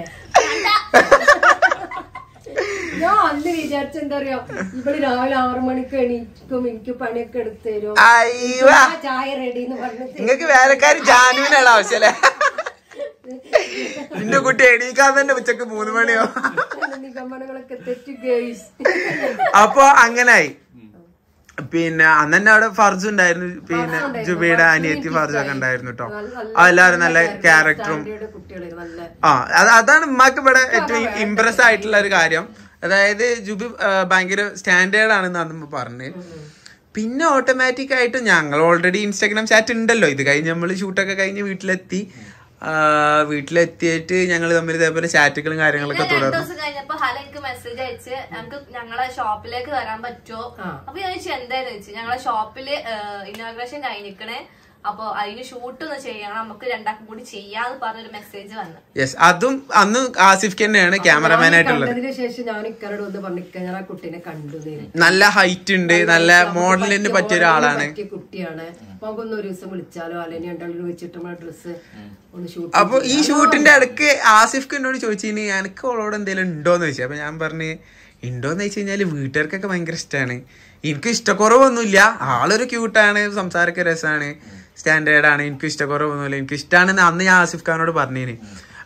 ഞാൻ അന്ന് വിചാരിച്ച എന്താ പറയാ ഇവള് രാവിലെ ആറു മണിക്ക് എണീക്കും എനിക്ക് പണിയൊക്കെ എടുത്തു തരും അയ്യോ ആ ചായ റെഡി എന്ന് പറഞ്ഞിട്ട് നിങ്ങക്ക് വേലക്കാരി ജാനുവിനാണ് ആവശ്യമല്ലേ നിന്റെ കുട്ടി എണീക്കാൻ തന്നെ ഉച്ചക്ക് മൂന്ന് മണിയോ നിഗമനങ്ങളൊക്കെ തെറ്റി ഗേൾസ് അപ്പൊ അങ്ങനായി പിന്നെ അന്ന് തന്നെ അവിടെ ഫർജു ഉണ്ടായിരുന്നു പിന്നെ ജുബിയുടെ അനിയത്തി ഫർജു ഒക്കെ ഉണ്ടായിരുന്നു കേട്ടോ എല്ലാവരും നല്ല ക്യാരക്ടറും കുട്ടികളെ നല്ല ആ അത് അതാണ് ഉമ്മാക്ക് ഇവിടെ ഏറ്റവും ഇംപ്രസ് ആയിട്ടുള്ള ഒരു കാര്യം അതായത് ജുബി ആ, ഭയങ്കര സ്റ്റാൻഡേർഡ് ആണെന്ന് അന്ന് പറഞ്ഞ് പിന്നെ ഓട്ടോമാറ്റിക് ആയിട്ട് ഞങ്ങൾ ഓൾറെഡി ഇൻസ്റ്റാഗ്രാം ചാറ്റ് ഉണ്ടല്ലോ ഇത് കഴിഞ്ഞ് നമ്മൾ ഷൂട്ടൊക്കെ കഴിഞ്ഞ് വീട്ടിലെത്തി ആ, വീട്ടിലെത്തിയിട്ട് ഞങ്ങൾ തമ്മിൽ ഇതേപോലെ ചാറ്റുകളും കാര്യങ്ങളൊക്കെ പിന്നെ രണ്ടു തുടർന്നു ദിവസം കഴിഞ്ഞപ്പോ ഹല എനിക്ക് മെസ്സേജ് അയച്ച് ഞങ്ങൾക്ക് ഞങ്ങളെ ഷോപ്പിലേക്ക് വരാൻ പറ്റുമോ ആ. അപ്പൊ ഞാൻ ചോദിച്ചു എന്താന്ന് ചോദിച്ചു ഞങ്ങളെ ഷോപ്പില് ഇനോഗ്രേഷൻ കഴിഞ്ഞിക്കണേ അപ്പൊ അതിന് ഷൂട്ട് ഒന്ന് ചെയ്യണം നമുക്ക് രണ്ടാക്കും കൂടി ചെയ്യാന്ന് പറഞ്ഞൊരു മെസ്സേജ് വന്നു യെസ് അതും അന്ന് ആസിഫ് തന്നെയാണ് ക്യാമറമാൻ ആയിട്ടുള്ളത് കണ്ടതിന് ശേഷം ഞാൻ ഇക്കാരോട് ഒന്ന് പറഞ്ഞിക്ക ഞാൻ ആ കുട്ടീനെ കണ്ടു നേരിട്ട്. നല്ല ഹൈറ്റ് ഉണ്ട് നല്ല നമുക്ക് മോഡലിന് പറ്റിയ പറ്റിയ model ന് ഒരാളാണ് പറ്റിയ കുട്ടിയാണ് നമുക്കൊന്ന് ഒരു ദിവസം വിളിച്ചാലോ അല്ലെങ്കിൽ രണ്ടാളും വെച്ചിട്ട് നമ്മളെ ഡ്രസ്സ് ഒന്ന് ഷൂട്ട് അപ്പൊ ഈ ഷൂട്ടിന്റെ ഇടയ്ക്ക് ആസിഫ് എന്നോട് ചോദിച്ചിനി എനിക്ക് അവളോട് എന്തെങ്കിലും ഉണ്ടോന്ന് ചോദിച്ചു അപ്പൊ ഞാൻ പറഞ്ഞ് ഉണ്ടോന്ന് വെച്ച് കഴിഞ്ഞാല് വീട്ടുകാർക്കൊക്കെ ഭയങ്കര ഇഷ്ടമാണ് എനിക്ക് ഇഷ്ടക്കുറവൊന്നുമില്ല ആളൊരു ക്യൂട്ടാണ് സംസാരമൊക്കെ രസമാണ് സ്റ്റാൻഡേർഡ് ആണ് എനിക്ക് ഇഷ്ടക്കുറവൊന്നുമില്ല എനിക്ക് ഇഷ്ടമാണെന്ന് അന്ന് ഞാൻ ആസിഫ് ഖാനോട് പറഞ്ഞേന്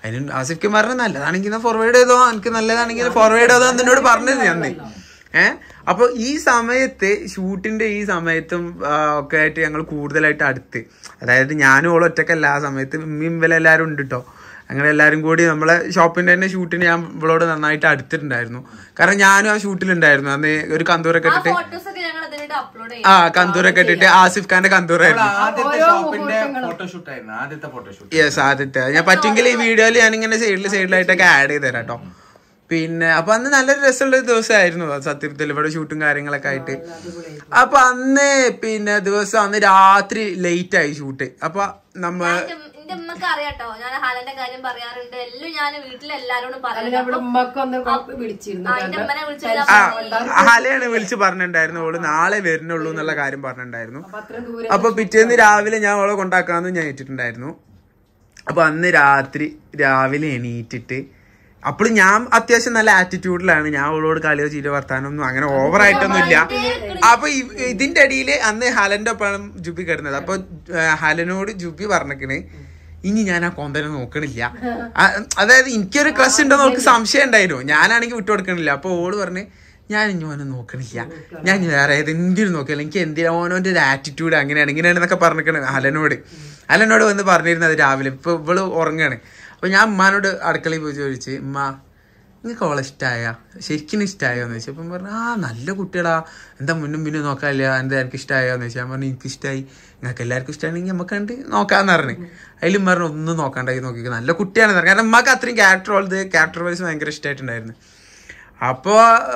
അതിന് ആസിഫ് പറഞ്ഞു നല്ലതാണെങ്കിൽ ഫോർവേഡ് ചെയ്തോ എനിക്ക് നല്ലതാണെങ്കിൽ ഫോർവേഡ് ചെയ്തോ എന്ന് എന്നോട് പറഞ്ഞത് ഞാൻ ഏഹ് അപ്പൊ ഈ സമയത്ത് ഷൂട്ടിന്റെ ഈ സമയത്തും ആ, ഒക്കെ ആയിട്ട് ഞങ്ങൾ കൂടുതലായിട്ട് അടുത്ത് അതായത് ഞാനും ഓളും ഒറ്റക്കല്ല ആ സമയത്ത് ഉമ്മയും ഇവലെല്ലാരും ഉണ്ട് കേട്ടോ അങ്ങനെ എല്ലാരും കൂടി നമ്മളെ ഷോപ്പിന്റെ തന്നെ ഷൂട്ടിന് ഞാൻ ഇവളോട് നന്നായിട്ട് അടുത്തിട്ടുണ്ടായിരുന്നു കാരണം ഞാനും ആ ഷൂട്ടിലുണ്ടായിരുന്നു അന്ന് ഒരു കന്തൂരൊക്കെ ആ ഇട്ടിട്ട് ഫോട്ടോസ് ഒക്കെ ഞങ്ങൾ അതിനായിട്ട് അപ്ലോഡ് ആ കന്തൂരൊക്കെ ഇട്ടിട്ട് ആസിഫ് ഖാന്റെ കന്തൂറായിരുന്നു ആദ്യത്തെ ഓരോ ഷോപ്പിന്റെ മുഹൂർത്തങ്ങളും. ഫോട്ടോഷൂട്ട് ആയിരുന്നു ആദ്യത്തെ ഫോട്ടോഷൂട്ട് യെസ് ആദ്യത്തെ ഞാൻ പറ്റുമെങ്കിൽ ഈ വീഡിയോയിൽ ഞാനിങ്ങനെ സൈഡിൽ സൈഡിലായിട്ടൊക്കെ ആഡ് ചെയ്ത് തരാം കേട്ടോ പിന്നെ അപ്പൊ അന്ന് നല്ലൊരു രസമുള്ള ഒരു ദിവസമായിരുന്നു സത്യത്തിൽ ഇവിടെ ഷൂട്ടും കാര്യങ്ങളൊക്കെ ആയിട്ട് അപ്പൊ അന്ന് പിന്നെ ദിവസം അന്ന് രാത്രി ലേറ്റ് ആയി ഷൂട്ട് അപ്പൊ നമ്മ എന്റെ ഉമ്മക്ക് അറിയാട്ടോ ഞാൻ ഹാലന്റെ കാര്യം പറയാറുണ്ട് എല്ലാം ഞാൻ വീട്ടിലെല്ലാരോടും അല്ല പറയുന്നത് അവിടെ ഉമ്മക്ക് ഒന്ന് വിളിച്ചിരുന്നു ആ, എന്റെ ഉമ്മനെ വിളിച്ചിട്ട് ആ ഹലയാണ് വിളിച്ച് പറഞ്ഞിട്ടുണ്ടായിരുന്നു ഓള് നാളെ വരുന്നുള്ളൂ എന്നുള്ള കാര്യം പറഞ്ഞിട്ടുണ്ടായിരുന്നു അപ്പൊ അത്രയും ദൂരം അപ്പൊ പിറ്റേന്ന് രാവിലെ ഞാൻ അവളെ കൊണ്ടാക്കാന്ന് ഞാൻ ഏറ്റിട്ടുണ്ടായിരുന്നു അപ്പൊ അന്ന് രാത്രി രാവിലെ എണീറ്റിട്ട് അപ്പോൾ ഞാൻ അത്യാവശ്യം നല്ല ആറ്റിറ്റ്യൂഡിലാണ് ഞാൻ അവളോട് കളിയോ ചീരോ വർത്താനൊന്നും അങ്ങനെ ഓവറായിട്ടൊന്നും ഇല്ല അപ്പൊ ഇ- ഇതിന്റെ അടിയിൽ അന്ന് ഹലന്റെ ഒപ്പം ജുബി കിടന്നത് അപ്പൊ ആ, ഹലനോട് ജുബി പറഞ്ഞേക്കണ് ഇനി ഞാൻ ആ കൊന്തനെ നോക്കണില്ല ആ, അതായത് എനിക്കൊരു ക്രഷ് ഉണ്ടെന്ന് അവൾക്ക് സംശയം ഉണ്ടായിരുന്നു ഞാനാണെങ്കിൽ വിട്ടുകൊടുക്കണില്ല അപ്പൊ ഓള് പറഞ്ഞ് ഞാൻ ഇനി ഓനെ നോക്കണില്ല ഞാൻ ഇനി വേറെ ഏതെങ്കിലും നോക്കില്ല എനിക്ക് എന്തിനാ ഓനോന്റെ ഒരു ആറ്റിറ്റ്യൂഡ് അങ്ങനെയാണ് ഇങ്ങനെയാണെന്നൊക്കെ പറഞ്ഞിരിക്കണേ ഹലനോട് ഹലനോട് വന്ന് പറഞ്ഞിരുന്നത് രാവിലെ ഇപ്പൊ ഇവള് ഉറങ്ങാണ് അപ്പൊ ഞാൻ ഉമ്മാനോട് അടുക്കളയിൽ പോയി ചോദിച്ച് ഉമ്മ നിങ്ങൾക്ക് അവളെ ഇഷ്ടമായ ശരിക്കും ഇഷ്ടമായോ എന്ന് ചോദിച്ചു അപ്പം പറഞ്ഞു ആ നല്ല കുട്ടികളാ എന്താ മുന്നും പിന്നും നോക്കാനില്ല എന്താ എനിക്ക് ഇഷ്ടമായോ എന്ന് ചോദിച്ചാൽ ഞാൻ പറഞ്ഞു എനിക്ക് ഇഷ്ടമായി നിങ്ങൾക്ക് എല്ലാവർക്കും ഇഷ്ടമാണെങ്കിൽ നമുക്ക് കണ്ട് നോക്കാന്ന് പറഞ്ഞു അതിലും പറഞ്ഞു ഒന്നും നോക്കണ്ടായി നോക്കി നല്ല കുട്ടിയാണെന്ന് പറഞ്ഞു കാരണം ഉമ്മക്ക് അത്രയും ക്യാരക്ടർ ഉള്ളത് ക്യാരക്ടർ വൈസ് ഭയങ്കര ഇഷ്ടമായിട്ടുണ്ടായിരുന്നു അപ്പോ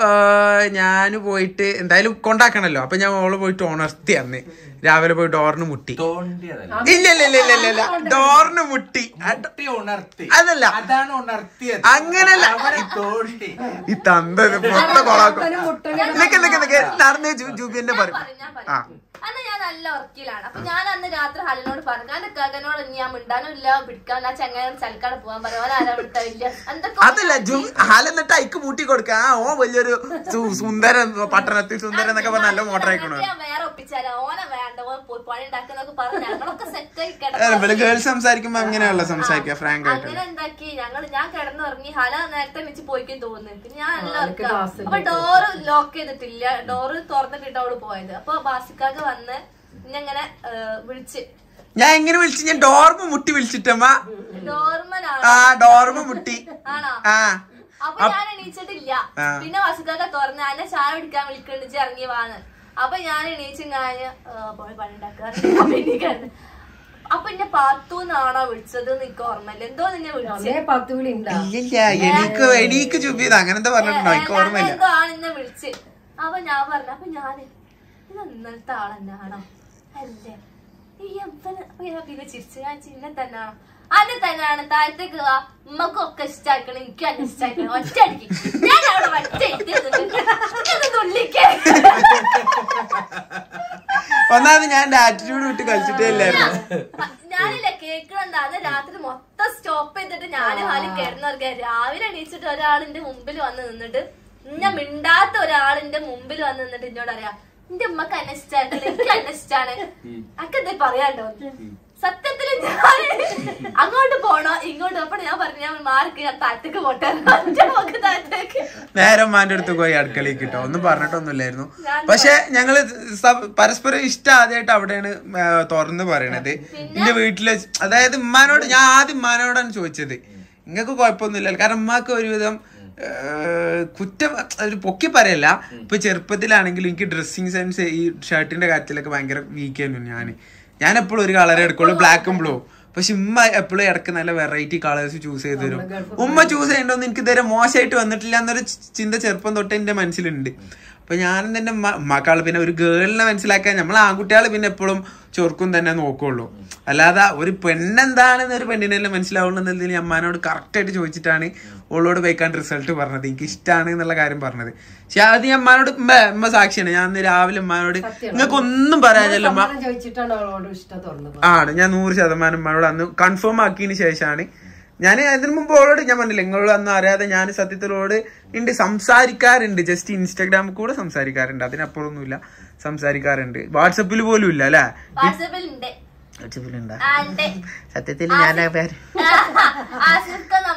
ഞാൻ പോയിട്ട് എന്തായാലും കൊണ്ടാക്കണല്ലോ അപ്പൊ ഞാൻ ഓള് പോയിട്ട് ഉണർത്തി അന്ന് രാവിലെ പോയി ഡോറിന് മുട്ടി തോണ്ടിയതല്ല ഇല്ല ഇല്ല ഇല്ല ഇല്ല ഇല്ല ഇല്ല ഡോറിന് മുട്ടി അത് ഉണർത്തി ഉണർത്തി അതല്ല. അതാണ് ഉണർത്തിയത് അങ്ങനല്ല. അവിടെ തോണ്ടി ഈ തന്ത മൊത്തം കൊളാക്കും മുട്ടനും മുട്ടനും നിക്ക് നിക്ക് നിക്ക് നടന്ന് ജൂബിന്റെ പറയും പറയും, ഞാൻ ആ പറയും. അന്ന് ഞാൻ നല്ല ഉറക്കിലാണ് അപ്പൊ ഞാൻ അന്ന് രാത്രി ഹലിനോട് പറഞ്ഞു എന്റെ കകനോട് ഇനി ഞാൻ മിണ്ടാനും ഇല്ല പിടിക്കാൻ ആ ചങ്ങാനും ചലക്കാട് പോകാൻ പറയാൻ ഓൻ ആരാ വിട്ടാവില്ല എന്തൊക്കെ അതല്ല ജൂ ഹാലെന്നിട്ട് അയക്ക് പൂട്ടി കൊടുക്ക ആ ഓ വലിയൊരു സു- സുന്ദരൻ പട്ടണത്തിൽ സുന്ദരൻ എന്നൊക്കെ പറഞ്ഞ നല്ല മോട്ടർ ആയിക്കണോ ഞാൻ വേറെ ഒപ്പിച്ചാലോ ഓനെ വേണ്ട ഓൻ പോയി പണി ഉണ്ടാക്കുന്നൊക്കെ പറഞ്ഞു ഞങ്ങളൊക്കെ സെറ്റ് ആയി ഇവിടെ കിടന്നു ഗേൾസ് സംസാരിക്കുമ്പോ അങ്ങനെയുള്ള സംസാരിക്കുക ഫ്രാങ്ക് ആയിട്ട് അങ്ങനെ എന്താക്കി ഞങ്ങൾ ഞാൻ കിടന്നുറങ്ങി ഹല നേരത്തെ വെച്ച് പോയിക്കും തോന്നുന്നു പിന്നെ ഞാൻ നല്ല എനിക്ക് ഉറക്കം. class അപ്പൊ ഡോറ് ലോക്ക് ചെയ്തിട്ടില്ല ഡോറ് തുറന്നിട്ടിട്ട് അവള് പോയത് അപ്പൊ ബാസിക്കാക്ക് വന്ന് ഇങ്ങനെ വിളിച്ച് ഞാൻ എങ്ങനെ വിളിച്ചു ഞാൻ ഡോർമ മുട്ടി വിളിച്ചിട്ടമ്മ നോർമലാണ് ആ ഡോർമ മുട്ടി ആണോ ആ അപ്പൊ ഞാൻ എണീച്ചിട്ടില്ല ആ. പിന്നെ വസുക്കാക്ക തുറന്ന് എന്നെ ചായ കുടിക്കാൻ വിളിക്കണ്ട് ഇറങ്ങി വാന്ന് അപ്പൊ ഞാൻ എണീച്ചും കഴിഞ്ഞ് പോയി പണി ഉണ്ടാക്കാറ് അപ്പൊ എന്നെ പാത്തൂന്നാണോ വിളിച്ചത് നിക്ക് ഓർമ്മയില്ല എന്തോ നിന്നെ വിളിച്ചു അന്നേ പത്ത് വിളി ഉണ്ടാ ഇല്ലില്ല എനിക്ക് എനിക്ക് ചുബിയത് അങ്ങനത്തെ പറഞ്ഞിട്ടുണ്ടോ എനിക്ക് ഓർമ്മയില്ല എന്തോ ആണ് എന്നെ വിളിച്ച് അപ്പൊ ഞാൻ പറഞ്ഞു അപ്പൊ ഞാന് ഇത് ഇന്നലത്തെ ആളെന്നാണോ അല്ലേ ഈ അപ്പന് അപ്പൊ ഞാൻ പിന്നെ ചിരിച്ചു ഞാൻ ചിന്ന തന്നെയാണോ അന്നെ തന്നെയാണ് താഴത്തേക്ക് വാ ഉമ്മക്കൊക്കെ ഇഷ്ടാക്കണം എനിക്ക് അന്നെ ഇഷ്ടാക്കണം ഒറ്റ അടിക്ക് ഞാൻ അവിടെ ഒറ്റ ഇട്ട് നിന്നിട്ട് ഇത് തുള്ളിക്കേ ഒന്നാമത് ഞാൻ എന്റെ ആറ്റിറ്റ്യൂഡ് വിട്ട് കളിച്ചിട്ടേ ഇല്ലായിരുന്നു ഞാനില്ല കേൾക്കണ്ട അന്ന് രാത്രി മൊത്തം സ്റ്റോപ്പ് ചെയ്തിട്ട് ഞാനും ഹാലും കിടന്നിറങ്ങിയ രാവിലെ എണീച്ചിട്ട് ഒരാളിന്റെ മുമ്പിൽ വന്ന് നിന്നിട്ട് ഇന്നെ മിണ്ടാത്ത ഒരാളിന്റെ മുമ്പിൽ വന്ന് നിന്നിട്ട് എന്നോട് അറിയാം എന്റെ ഉമ്മക്ക് എന്നെ ഇഷ്ടാണ് എനിക്ക് എന്നെ ഇഷ്ടാണ് അക്കെ എന്തേ പറയാണ്ടോ സത്യത്തില് ഞാൻ അങ്ങോട്ട് പോണോ ഇങ്ങോട്ട് അപ്പൊ ഞാൻ പറഞ്ഞു ഞാൻ മാർക്ക് ഞാൻ താഴത്തേക്ക് പോട്ടെ ഒറ്റ നോക്ക് താഴത്തേക്ക് നേരെ മാന്റെ അടുത്ത് പോയി അടുക്കളയിൽ കിട്ടോ ഒന്നും പറഞ്ഞിട്ടൊന്നുമില്ലായിരുന്നു പക്ഷെ ഞങ്ങള് സ- പരസ്പരം ഇഷ്ടം ആദ്യമായിട്ട് അവിടെയാണ് ആ, തുറന്ന് പറയണത് എന്റെ വീട്ടില് വെച്ച്- അതായത് ഉമ്മാനോട് ഞാൻ ആദ്യം ഉമ്മാനോടാണ് ചോദിച്ചത് നിങ്ങൾക്ക് കുഴപ്പമൊന്നുമില്ല കാരണം ഉമ്മാക്ക് ഒരുവിധം ആ, കുറ്റം ഒരു പൊക്കി പറയല്ല ഇപ്പൊ ചെറുപ്പത്തിലാണെങ്കിലും എനിക്ക് ഡ്രസ്സിങ് സെൻസ് ഈ ഷർട്ടിന്റെ കാര്യത്തിലൊക്കെ ഭയങ്കര വീക്ക് ആയിരുന്നു ഞാൻ ഞാൻ എപ്പോഴും ഒരു കളറേ എടുക്കുള്ളൂ ബ്ലാക്കും ബ്ലൂ പക്ഷെ ഉമ്മ എപ്പോഴും ഇടക്ക് നല്ല വെറൈറ്റി കളേഴ്സ് ചൂസ് ചെയ്ത് തരും ഉമ്മ ചൂസ് ചെയ്യണ്ടോന്ന് എനിക്ക് ഇതുവരെ മോശമായിട്ട് വന്നിട്ടില്ല എന്നൊരു ചി- ചിന്ത ചെറുപ്പം തൊട്ട് എന്റെ മനസ്സിലുണ്ട് അപ്പൊ ഞാനും തന്നെ മക്കള് പിന്നെ ഒരു ഗേളിനെ മനസ്സിലാക്കാൻ നമ്മൾ ആൺകുട്ടികൾ പിന്നെ എപ്പോഴും ചൊർക്കും തന്നെ നോക്കുള്ളൂ അല്ലാതെ ഒരു പെണ്ണെന്താണെന്ന് ഒരു പെണ്ണിനെല്ലാം മനസ്സിലാവുള്ളൂ എന്നതിൽ അമ്മാനോട് കറക്റ്റ് ആയിട്ട് ചോദിച്ചിട്ടാണ് ഓളോട് പോയിക്കാണ്ട് റിസൾട്ട് പറഞ്ഞത് എനിക്ക് ഇഷ്ടമാണ് എന്നുള്ള കാര്യം പറഞ്ഞത് പക്ഷെ അത് ഞാൻ അമ്മാനോട് ഉമ്മ ഉമ്മ സാക്ഷിയാണ് ഞാൻ ഇന്ന് രാവിലെ ഉമ്മാനോട് നിങ്ങൾക്ക് ഒന്നും പറയാനില്ല ഉമ്മ സമ്മതം ചോദിച്ചിട്ടാണ് അവളോട് ഇഷ്ടം തുറന്നു ആണ് ഞാൻ നൂറ് ശതമാനം ഉമ്മാനോട് അന്ന് കൺഫേം ആക്കിയതിന് ശേഷമാണ് ഞാൻ അതിന് മുമ്പ് ഓളോട് ഞാൻ പറഞ്ഞില്ല നിങ്ങളോട് അന്ന് അറിയാതെ ഞാൻ സത്യത്തിലോട് ഉണ്ട് സംസാരിക്കാറുണ്ട് ജസ്റ്റ് ഇൻസ്റ്റാഗ്രാമിൽ കൂടെ സംസാരിക്കാറുണ്ട് അതിനപ്പുറമൊന്നുമില്ല സംസാരിക്കാറുണ്ട് വാട്സപ്പിൽ പോലും ഇല്ല അല്ലേ വാട്സാപ്പിൽ ഉണ്ട് വാട്സപ്പിലുണ്ടാ ആ, ഉണ്ട് സത്യത്തിൽ ഞാൻ ആ പേര് ആസിഫ്ക്ക്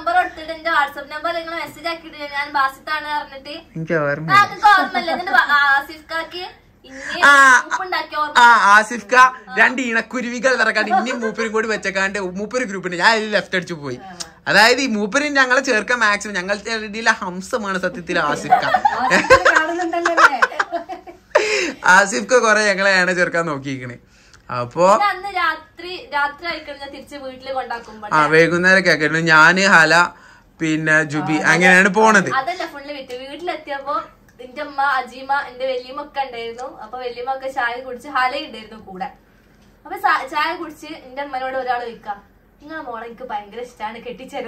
അതേപോലെ നിങ്ങൾ മെസ്സേജ് ആക്കിയിട്ട് ഞാൻ ബാസിത്താണ് പറഞ്ഞിട്ട് എനിക്ക് ഓർമ്മ നമുക്ക് ഓർമ്മയില്ല എന്നിട്ട് ബ- ആസിഫ് കാക്ക് ഇന്നെ ആ, ഉണ്ടാക്കിയ ഓർമ്മ ആ ആസിഫ് ക രണ്ട് ഇണക്കുരുവികൾ നടക്കാണ്ട് ഇനിയും മൂപ്പരും കൂടി വെച്ചക്കാണ്ട് മൂപ്പര് ഗ്രൂപ്പിന് ഞാൻ അതിൽ ലെഫ്റ്റ് അടിച്ചു പോയി അതായത് ഈ മൂപ്പരും ഞങ്ങളെ ചേർക്കാൻ മാക്സിമം ഞങ്ങളുടെ ഇടയിലെ ഹംസമാണ് സത്യത്തിൽ ആസിഫ് ക കാണുന്നുണ്ടല്ലോ അല്ലേ? ആസിഫ് ക കുറെ ഞങ്ങളെയാണ് ചേർക്കാൻ നോക്കിയിരിക്കണേ അപ്പോ പിന്നെ അന്ന് രാത്രി രാത്രി ആയിക്കണം ഞാൻ തിരിച്ച് വീട്ടില് കൊണ്ടാക്കുമ്പോ ആ വൈകുന്നേരം കേൾക്കുന്നു ഞാന് ഹല പിന്നെ ജുബി അങ്ങനെയാണ് പോണത് അതല്ല ഫുള്ള് വിറ്റ് വീട്ടിലെത്തിയപ്പോ എന്റെ അമ്മ അജീമ എന്റെ വല്യമ്മ ഒക്കെ ഉണ്ടായിരുന്നു അപ്പൊ വല്യമ്മ ഒക്കെ ചായ കുടിച്ച് ഹല ഉണ്ടായിരുന്നു കൂടെ അപ്പൊ ചാ- ചായ കുടിച്ച് എന്റെ അമ്മനോട് ഒരാൾ ചോദിക്കാം നിങ്ങളെ മോളെ എനിക്ക് ഭയങ്കര ഇഷ്ടമാണ് കെട്ടിച്ചേരോ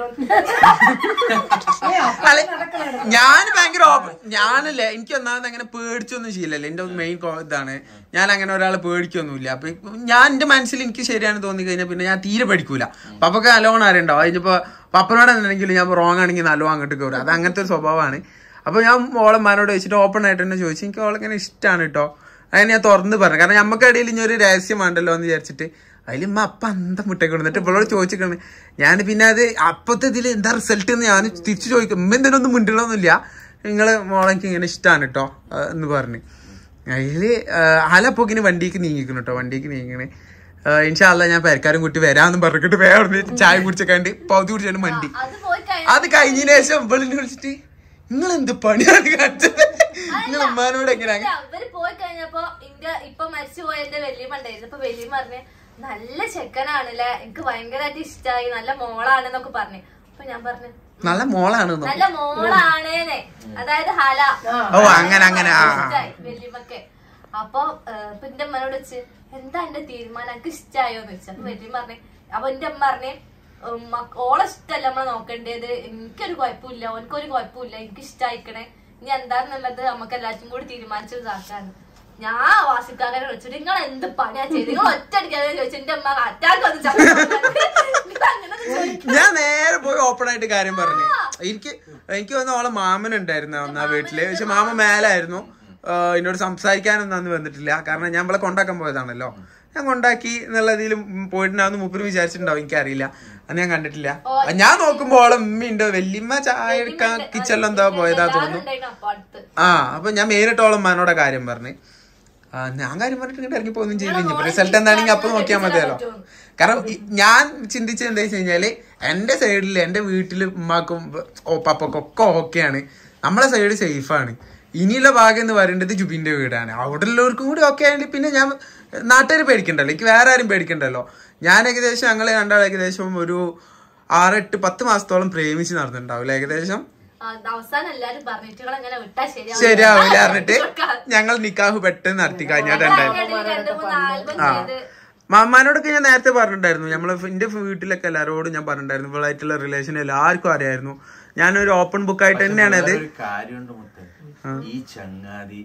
ഏയ്, അപ്പൊ അല്ല, നടക്കലാണ്. ഞാൻ ഭയങ്കര ഓപ്പൺ ഞാനല്ലേ എനിക്ക് ഒന്നാമത് അങ്ങനെ പേടിച്ചൊന്നും ചെയ്യില്ലല്ലോ എന്റെ മെയിൻ ഇതാണ് ഞാൻ അങ്ങനെ ഒരാളെ പേടിക്കൊന്നുമില്ല അപ്പൊ ഇപ്പൊ ഞാൻ എന്റെ മനസ്സിൽ എനിക്ക് ശരിയാണ് തോന്നി കഴിഞ്ഞാൽ പിന്നെ ഞാൻ തീരെ പഠിക്കൂല പപ്പൊക്കെ നല്ലോണം അറിയണ്ടാവും അതിനിപ്പോ പപ്പനോടാണെന്നുണ്ടെങ്കിൽ ഞാൻ റോങ് ആണെങ്കിൽ നല്ലോണം അങ്ങോട്ട് കയറും അത് അങ്ങനത്തെ ഒരു സ്വഭാവമാണ് അപ്പൊ ഞാൻ ഓളെ മാനോട് വെച്ചിട്ട് ഓപ്പൺ ആയിട്ട് തന്നെ ചോദിച്ചു എനിക്ക് ഓളെങ്ങനെ ഇഷ്ടമാണ് കേട്ടോ അങ്ങനെ ഞാൻ തുറന്ന് പറഞ്ഞു കാരണം നമുക്കിടയിൽ ഇനി ഒരു രഹസ്യമാണ്ടല്ലോ എന്ന് വിചാരിച്ചിട്ട് അതിൽ ഉമ്മ അപ്പ അന്തം മുട്ടൊക്കെ കൊടുത്തിട്ട് ഇവളോട് ചോദിച്ചിട്ടുണ്ട് ഞാൻ പിന്നെ അത് അപ്പത്തെ ഇതിൽ എന്താ റിസൾട്ട് എന്ന് ഞാൻ തിരിച്ചു ചോദിക്കും ഉമ്മ എന്തിനൊന്നും മിണ്ടണമൊന്നുമില്ല നിങ്ങള് മോളെനിക്ക് ഇങ്ങനെ ഇഷ്ടമാണ് കേട്ടോ എന്ന് പറഞ്ഞു അതില് ആലപ്പൊക്കിന് വണ്ടിക്ക് നീങ്ങിക്കണം കേട്ടോ വണ്ടിക്ക് നീങ്ങണേ ഇൻഷാല്ല ഞാൻ പേരക്കാരും കൂട്ടി വരാന്നും പറഞ്ഞിട്ട് വേറെ ചായ കുടിച്ചക്കാണ്ട് പൗതി കുടിച്ചാണ്ട് മണ്ടി അത് പോയി അത് കഴിഞ്ഞതിന് ശേഷം ഇവളിനെ വിളിച്ചിട്ട് നിങ്ങൾ എന്ത് പണിയാണ് കാണിച്ചത് നിങ്ങൾ ഉമ്മാനോട് എങ്ങനെ ഇല്ല, അവര് പോയി കഴിഞ്ഞപ്പോ ഇന്റെ ഇപ്പൊ മരിച്ചു പോയ എന്റെ വല്യമ്മ ഉണ്ടായിരുന്നു ഇപ്പൊ വല്യമ്മ പറഞ്ഞ് നല്ല ചെക്കനാണല്ലേ എനിക്ക് ഭയങ്കരമായിട്ട് ഇഷ്ടായി നല്ല മോളാണെന്നൊക്കെ പറഞ്ഞു അപ്പൊ ഞാൻ പറഞ്ഞു നല്ല മോളാണെന്നോ നല്ല മോളാണേനെ അതായത് ഹല ഓ, അങ്ങനെ, അങ്ങനെ, ആ, ആ. ഇഷ്ടായി വല്യമ്മക്ക് അപ്പൊ ഏഹ്, ഇപ്പൊ എന്റെ അമ്മനോട് വെച്ച് എന്താ എന്റെ തീരുമാനം എനിക്ക് ഇഷ്ടായോന്ന് വെച്ചു അപ്പൊ വല്യമ്മ പറഞ്ഞേ അപ്പൊ എന്റെ അമ്മ പറഞ്ഞേ ഉം, മക്ക- ഓളെ ഇഷ്ടല്ല നമ്മളെ നോക്കേണ്ടത് എനിക്കൊരു കുഴപ്പമില്ല ഓനക്കൊരു കുഴപ്പമില്ല എനിക്ക് ഇഷ്ടായിക്കണേ ഇനി എന്താന്നുള്ളത് നമുക്ക് എല്ലാവർക്കും കൂടി തീരുമാനിച്ചു ഇതാക്കാണ് ഞാൻ വാസിക്കാരെ വിളിച്ചിട്ട് നിങ്ങൾ എന്ത് പണിയാ ചെയ്ത് നിങ്ങൾ ഒറ്റ അടിക്കാതെ ചോദിച്ചു എന്റെ അമ്മ അറ്റാക്ക് വന്ന് ചത്തു. നിങ്ങൾ അങ്ങനൊന്നും ചോദിക്കരുത്. ഞാൻ നേരെ പോയി ഓപ്പൺ ആയിട്ട് കാര്യം പറഞ്ഞു എനിക്ക് എനിക്ക് വന്ന ഓളെ മാമൻ ഉണ്ടായിരുന്നു അന്ന് ആ വീട്ടില് പക്ഷെ മാമ മേലായിരുന്നു ആഹ് എന്നോട് സംസാരിക്കാനൊന്നും അന്ന് വന്നിട്ടില്ല കാരണം ഞാൻ ഇവിടെ കൊണ്ടാക്കാൻ പോയതാണല്ലോ ഞാൻ കൊണ്ടാക്കി എന്നുള്ളതിൽ പോയിട്ടുണ്ടാവുന്ന മൂപ്പര് വിചാരിച്ചിട്ടുണ്ടാവും എനിക്കറിയില്ല അന്ന് ഞാൻ കണ്ടിട്ടില്ല ഞാൻ നോക്കുമ്പോ ഓളെ ഉമ്മയുണ്ട് വല്യമ്മ ചായ എടുക്കാൻ കിച്ചണിൽ എന്താ പോയതാ എല്ലാവരും തോന്നുന്നു ഉണ്ടായിരുന്നു അപ്പൊ അടുത്ത് ആ അപ്പൊ ഞാൻ നേരിട്ടോളം മനോടെ കാര്യം പറഞ്ഞു ആ, ഞാൻ കാര്യം പറഞ്ഞിട്ട് ഇങ്ങോട്ട് ഇറങ്ങി പോകുന്നു ചെയ്യില്ല ഇനിയിപ്പോ റിസൾട്ട് എന്താണെങ്കിൽ അപ്പൊ നോക്കിയാൽ മതിയല്ലോ കാരണം ഈ- ഞാൻ ചിന്തിച്ചത് എന്താ വെച്ച് കഴിഞ്ഞാല് എന്റെ സൈഡിൽ എന്റെ വീട്ടില് ഉമ്മാക്കും ഓ പപ്പക്കും ഒക്കെ ഓക്കെയാണ് നമ്മളെ സൈഡ് സേഫാണ് ഇനിയുള്ള ഭാഗം എന്ന് പറയുന്നത് ജുബിന്റെ വീടാണ് അവിടെ ഉള്ളവർക്കും കൂടി ഓക്കെ ആണെങ്കിൽ പിന്നെ ഞാൻ നാട്ടുകാർ പേടിക്കണ്ടല്ലോ എനിക്ക് വേറെ ആരും പേടിക്കണ്ടല്ലോ ഞാൻ ഏകദേശം ഞങ്ങൾ രണ്ടാൾ ഏകദേശം ഒരു ആറെട്ട് പത്ത് മാസത്തോളം പ്രേമിച്ച് നടന്നിട്ടുണ്ടാവില്ല ഏകദേശം ആ, അവസാനം എല്ലാരും പറഞ്ഞിട്ട് നിങ്ങൾ അങ്ങനെ വിട്ടാ ശരിയാവില്ല. ശരിയാവില്ല പറഞ്ഞിട്ട് ഞങ്ങൾ നിക്കാഹ് പെട്ടെന്ന് നടത്തി കഴിഞ്ഞിട്ടുണ്ടായിരുന്നു അതിനിടയിൽ രണ്ട് മൂന്ന് ആൽബം ആ ചെയ്ത് മാമാനോടൊക്കെ ഞാൻ നേരത്തെ പറഞ്ഞിട്ടുണ്ടായിരുന്നു നമ്മളെ എന്റെ വീട്ടിലൊക്കെ എല്ലാവരോടും ഞാൻ പറഞ്ഞിട്ടുണ്ടായിരുന്നു ഇവളായിട്ടുള്ള റിലേഷൻ എല്ലാവർക്കും അറിയായിരുന്നു ഞാനൊരു ഓപ്പൺ ബുക്ക് ആയിട്ട് തന്നെയാണ് അത് ഒരു കാര്യമുണ്ട് മുത്തേ ഈ ചങ്ങാതി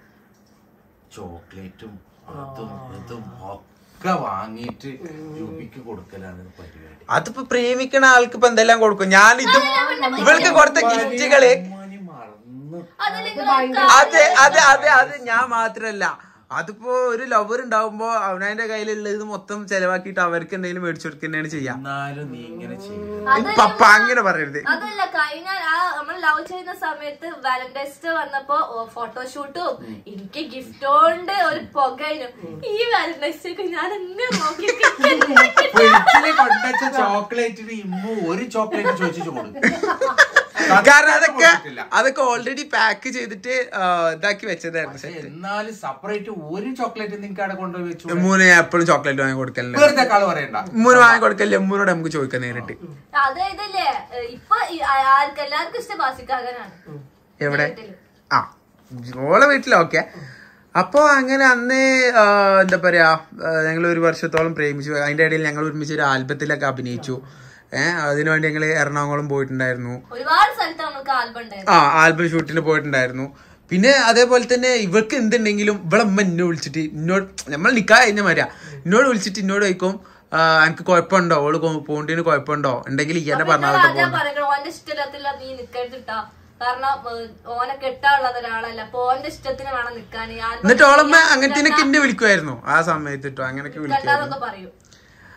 ചോക്ലേറ്റും അതും ഇതും ഒക്കെ വാങ്ങിയിട്ട് രൂപിക്ക് കൊടുക്കലാണ് പരിപാടി അതിപ്പോ പ്രേമിക്കണ ആൾക്ക് ഇപ്പൊ എന്തെല്ലാം കൊടുക്കും ഞാൻ ഇത് ഇവൾക്ക് കൊടുത്ത ഗിഫ്റ്റുകള് ഉമ്മാനി മറന്നു അത് നിങ്ങൾ അതെ അതെ അതെ അത് ഞാൻ മാത്രല്ല അതിപ്പോ ഒരു ലവർ ഉണ്ടാവുമ്പോ അവനതിന്റെ കയ്യിലുള്ളത് മൊത്തം ചെലവാക്കിയിട്ട് അവർക്ക് എന്തെങ്കിലും മേടിച്ചു കൊടുക്കുന്നതാണ് ചെയ്യാം എന്നാലും നീ ഇങ്ങനെ ചെയ്യും ഈ പപ്പ അങ്ങനെ പറയരുത് അതല്ല കഴിഞ്ഞ ആ നമ്മൾ ലവ് ചെയ്യുന്ന സമയത്ത് വാലന്റൈൻസ് ഡേ വന്നപ്പോ ഫോട്ടോഷൂട്ടും എനിക്ക് ഗിഫ്റ്റ് കൊണ്ട് ഒരു പുകയിലും ഈ വാലന്റൈൻസ് ഡേക്ക് ഞാൻ എങ്ങനെ നോക്കി ഫ്രിഡ്ജില് കൊണ്ടുവച്ച ചോക്ലേറ്റിന് ഇമ്മു ഒരു ചോക്ലേറ്റ് ചോദിച്ചു കൊടുക്കും കാരണം അതൊക്കെ അതൊക്കെ ഓൾറെഡി പാക്ക് ചെയ്തിട്ട് ആ, ഇതാക്കി വെച്ചതായിരുന്നു പക്ഷെ സെറ്റ് എന്നാലും സെപ്പറേറ്റ് ഒരു ചോക്ലേറ്റ് നിങ്ങൾക്ക് അവിടെ കൊണ്ടുപോയി വെച്ചു മൂന്ന് ഞാൻ എപ്പോഴും ചോക്ലേറ്റ് വാങ്ങി കൊടുക്കലുണ്ട് വെറുതെ കള് പറയണ്ട മൂന്ന് വാങ്ങി കൊടുക്കല്ലേ മൂന്നോട് നമുക്ക് ചോദിക്കാം നേരിട്ട് അതായതല്ലേ ഇപ്പൊ ഈ ആ- ആർക്ക് എല്ലാവർക്കും ഇഷ്ടം ബാസിക്കാകാനാണ് എവിടെ ആ ഓളെ വീട്ടിലൊക്കെ അപ്പൊ അങ്ങനെ അന്ന് ആ, എന്താ പറയാ ഞങ്ങൾ ഒരു വർഷത്തോളം പ്രേമിച്ചു അതിന്റെ ഇടയിൽ ഞങ്ങൾ ഒരുമിച്ച് ഒരു ആൽബത്തിലൊക്കെ അഭിനയിച്ചു ഏഹ് അതിനുവേണ്ടി ഞങ്ങൾ എറണാകുളം പോയിട്ടുണ്ടായിരുന്നു ഒരുപാട് സ്ഥലത്ത് നമ്മൾക്ക് ആൽബം ഉണ്ടായിരുന്നു ആ ആൽബം ഷൂട്ടിന് പോയിട്ടുണ്ടായിരുന്നു പിന്നെ അതേപോലെ തന്നെ ഇവർക്ക് എന്തുണ്ടെങ്കിലും ഇവിടെ അമ്മ എന്നെ വിളിച്ചിട്ട് എന്നോട് നമ്മൾ നിക്കാ കഴിഞ്ഞ മാതിരിയാ എന്നോട് വിളിച്ചിട്ട് എന്നോട് ചോദിക്കും "ആ, എനിക്ക് കുഴപ്പമുണ്ടോ ഓള് പോണ്ടിന് കുഴപ്പമുണ്ടോ ഉണ്ടെങ്കിൽ ഈ എന്നെ പറഞ്ഞാൽ രാജാ പറയുന്നത് ഓന്റെ ഇഷ്ടത്തില്ല നീ നിക്കരുതിട്ടാ കാരണം ഏഹ്, ഓനെ കെട്ടാനുള്ളത് ഒരാളല്ല അപ്പൊ ഓന്റെ ഇഷ്ടത്തിന് വേണം നിക്കാൻ എന്നിട്ട് ഓളമ്മ അങ്ങനത്തെ എന്നെ വിളിക്കുമായിരുന്നു ആ സമയത്ത് കേട്ടോ അങ്ങനെയൊക്കെ വിളിക്കുമായിരുന്നു കണ്ടാന്നൊക്കെ പറയും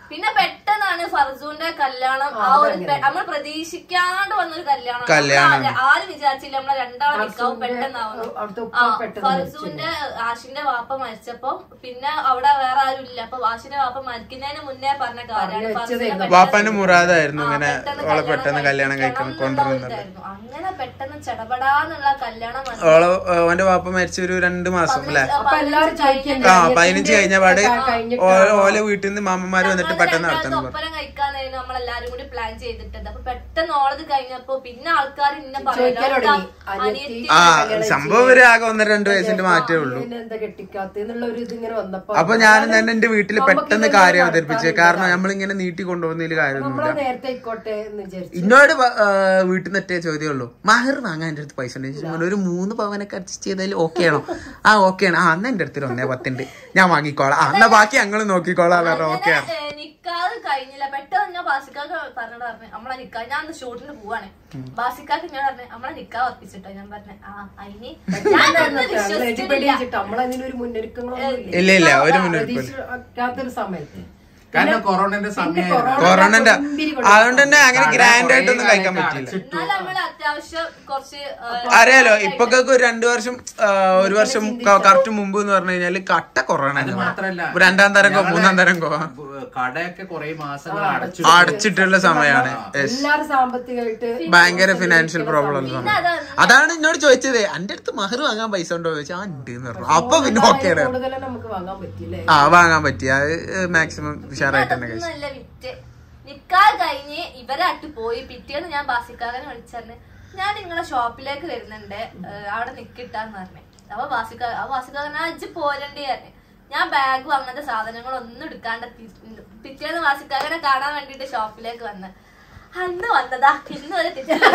പിന്നെ പെട്ടെന്നാണ് ഫർസൂന്റെ കല്യാണം ആ ഒരു പെ- നമ്മൾ പ്രതീക്ഷിക്കാണ്ട് വന്നൊരു കല്യാണം കല്യാണം. നമ്മള് ആ- ആരും വിചാരിച്ചില്ല നമ്മളെ രണ്ടാളെ നിക്കാവും പെട്ടെന്നാവുന്നു അവിടുത്തെ ഉപ്പ ആ പെട്ടെന്ന് ഫർസൂന്റെ ആഷിന്റെ വാപ്പ മരിച്ചപ്പോ പിന്നെ അവിടെ വേറെ ആരും ഇല്ല അപ്പൊ ആഷിന്റെ വാപ്പ മരിക്കുന്നതിന് മുന്നേ പറഞ്ഞ കാര്യമാണ് ഫർസൂനെ പെട്ടെന്ന് വാപ്പാന്റെ മുറാദായിരുന്നു ആ, ഇങ്ങനെ പെട്ടെന്ന് ഓളെ പെട്ടെന്ന് കല്യാണം കഴിക്കണം എന്നുള്ള കൊണ്ടുവരുന്നത് ഒരിതായിരുന്നു. അങ്ങനെ പെട്ടെന്ന് ചടപടാന്നുള്ള കല്യാണം വന്നു. ഓളെ ഓന്റെ വാപ്പ മരിച്ച ഒരു രണ്ട് മാസം അല്ലെ അപ്പൊ എല്ലാരും ചോദിക്കണ്ടേ, ആ അനിയത്തിന്റെ പതിനഞ്ച് കഴിഞ്ഞ പാട് കഴിഞ്ഞിട്ട് ഓ- ഓലെ വീട്ടിൽ നിന്ന് മാമന്മാര് വന്നിട്ട് ഞങ്ങള് പെട്ടെന്ന് രണ്ടാമത് നടത്താൻ പറഞ്ഞു ഒപ്പരം കഴിക്കാന്നായിരുന്നു നമ്മളെല്ലാരും കൂടി പ്ലാൻ ചെയ്തിട്ടുണ്ട് അപ്പൊ പെട്ടെന്ന് ഓളത് കഴിഞ്ഞപ്പോ പിന്നെ ആൾക്കാർ ഇന്നെ ചോദിക്കാൻ തുടങ്ങി. അനിയത്തി അനിയത്തി ആ കല്യാണം സംഭവം ഒരു ആകെ ഒന്നര രണ്ട് വയസ്സിന്റെ മാറ്റേ ഉള്ളൂ പിന്നെ എന്താ കെട്ടിക്കാത്ത എന്നുള്ള ഒരു ഇതിങ്ങനെ വന്നപ്പോ അപ്പൊ ഞാനും തന്നെ എന്റെ വീട്ടിൽ നമുക്ക് പെട്ടെന്ന് ഇതൊന്നും കാര്യം നടത്താൻ അവതരിപ്പിച്ചത് ഇല്ല. കാരണം നമ്മളിങ്ങനെ നീട്ടി കൊണ്ടുപോകുന്നതിൽ കാര്യമൊന്നുമില്ല നമ്മളെ നേരത്തെ ആയിക്കോട്ടെ എന്ന് വിചാരിച്ചു ഇന്നോട് വ- ആ, വീട്ടിൽ നിന്ന് ഒറ്റ ചോദ്യമേ ഉള്ളൂ മഹർ വാങ്ങാൻ എന്റെ അടുത്ത് പൈസ ഉണ്ട് ഞാൻ പറഞ്ഞു, ഒരു മൂന്ന് പവനൊക്കെ അഡ്ജസ്റ്റ് ചെയ്താൽ ഓക്കെ ആണോ ആ ഓക്കെ ആണ് ആ എന്നാ എന്റെ അടുത്ത് ഒരു ഒന്നേ പത്തുണ്ട് ഞാൻ വാങ്ങിക്കോളാം ആ എന്നാ ബാക്കി ഞങ്ങൾ നോക്കിക്കോളാം പറഞ്ഞു ഓക്കെ ആണ് അങ്ങനെ, ഏ, നിക്കാഹ് കഴിഞ്ഞില്ല പെട്ടെന്ന് ഞാൻ ബാസിക്കാക്ക് പറഞ്ഞിട്ട് പറഞ്ഞു നമ്മളെ നിക്കാഹ് ഞാൻ അന്ന് ഷൂട്ടിന് പോവാണ് ബാസിക്കാക്ക് ഞാൻ പറഞ്ഞു നമ്മളെ നിക്കാഹ് ഉറപ്പിച്ചിട്ടോ ഞാൻ പറഞ്ഞു ആ അതിന് ഞാൻ അന്ന് വിശ്വസിച്ചിട്ടില്ല നമ്മളതിനൊരു മുന്നൊരുക്കങ്ങളൊന്നും ഇല്ല ഇല്ല ഒരു മുന്നോട്ട് പ്രതീക്ഷിക്കാത്തൊരു സമയത്ത് കാരണം കൊറോണന്റെ സമയമായിരുന്നു കൊറോണന്റെ മുമ്പിൽ കൊണ്ട് അതുകൊണ്ട് തന്നെ അങ്ങനെ കട ഗ്രാൻഡ് കുറേ ആയിട്ടൊന്നും കഴിക്കാൻ കാലത്ത് പറ്റില്ല അടച്ചിട്ടു. എന്നാൽ നമ്മൾ അത്യാവശ്യം കുറച്ച് ഏ, അറിയാലോ ഇപ്പൊക്കെ ഒരു രണ്ടു വർഷം ആ, ഒരു വർഷം കറക്റ്റ് മുമ്പ് എന്ന് പറഞ്ഞു കഴിഞ്ഞാല് കട്ട കൊറോണ അത് മാത്രല്ല രണ്ടാം തരംഗോ ഞങ്ങളെ മൂന്നാം തരംഗോ കടയൊക്കെ കുറെ മാസങ്ങൾ അടച്ചു അടച്ചിട്ടുള്ള സമയമാണ് Yes. എല്ലാരും സാമ്പത്തികമായിട്ട് ഭയങ്കര ഫിനാൻഷ്യൽ പ്രോബ്ലം ഉള്ള സമയം അതാണ് അതാണ് എന്നോട് ചോദിച്ചത് എന്റെ അടുത്ത് മഹർ വാങ്ങാൻ പൈസ ഉണ്ടോ ചോദിച്ചാൽ ആ ഉണ്ട് എന്ന് പറഞ്ഞു അപ്പൊ പിന്നെ ഓക്കെ കൂടുതലും നമുക്ക് വാങ്ങാൻ പറ്റില്ലേ ആ വാങ്ങാൻ പറ്റി അത് മാക്സിമം ഉഷാറായിട്ട് തന്നെ കഴിച്ചു അതൊന്നുമല്ല വിറ്റ് നിക്കാഹ് കഴിഞ്ഞ് ഇവരായിട്ട് പോയി പിറ്റേന്ന് ഞാൻ ബാസിക്കാരനെ വിളിച്ചറിഞ്ഞ് ഞാൻ നിങ്ങളെ ഷോപ്പിലേക്ക് വരുന്നുണ്ട് ഏഹ് അവിടെ നിക്കിട്ടാന്ന് പറഞ്ഞു അപ്പൊ ബാസിക്കാർ ആ ബാസിക്കാരൻ അജ്ജ് പോരണ്ടേ പറഞ്ഞു ഞാൻ ബാഗും അങ്ങനത്തെ സാധനങ്ങളൊന്നും എടുക്കാണ്ട് തി- പിറ്റേന്ന് വാസിക്കാരനെ കാണാൻ വേണ്ടിട്ട് ഷോപ്പിലേക്ക് വന്ന് അന്ന് വന്നതാ ഇന്ന് ഒരു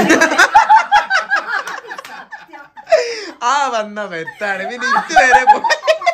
ആ വന്ന മെത്താണ് പിന്നെ ഇതുവരെ പോ-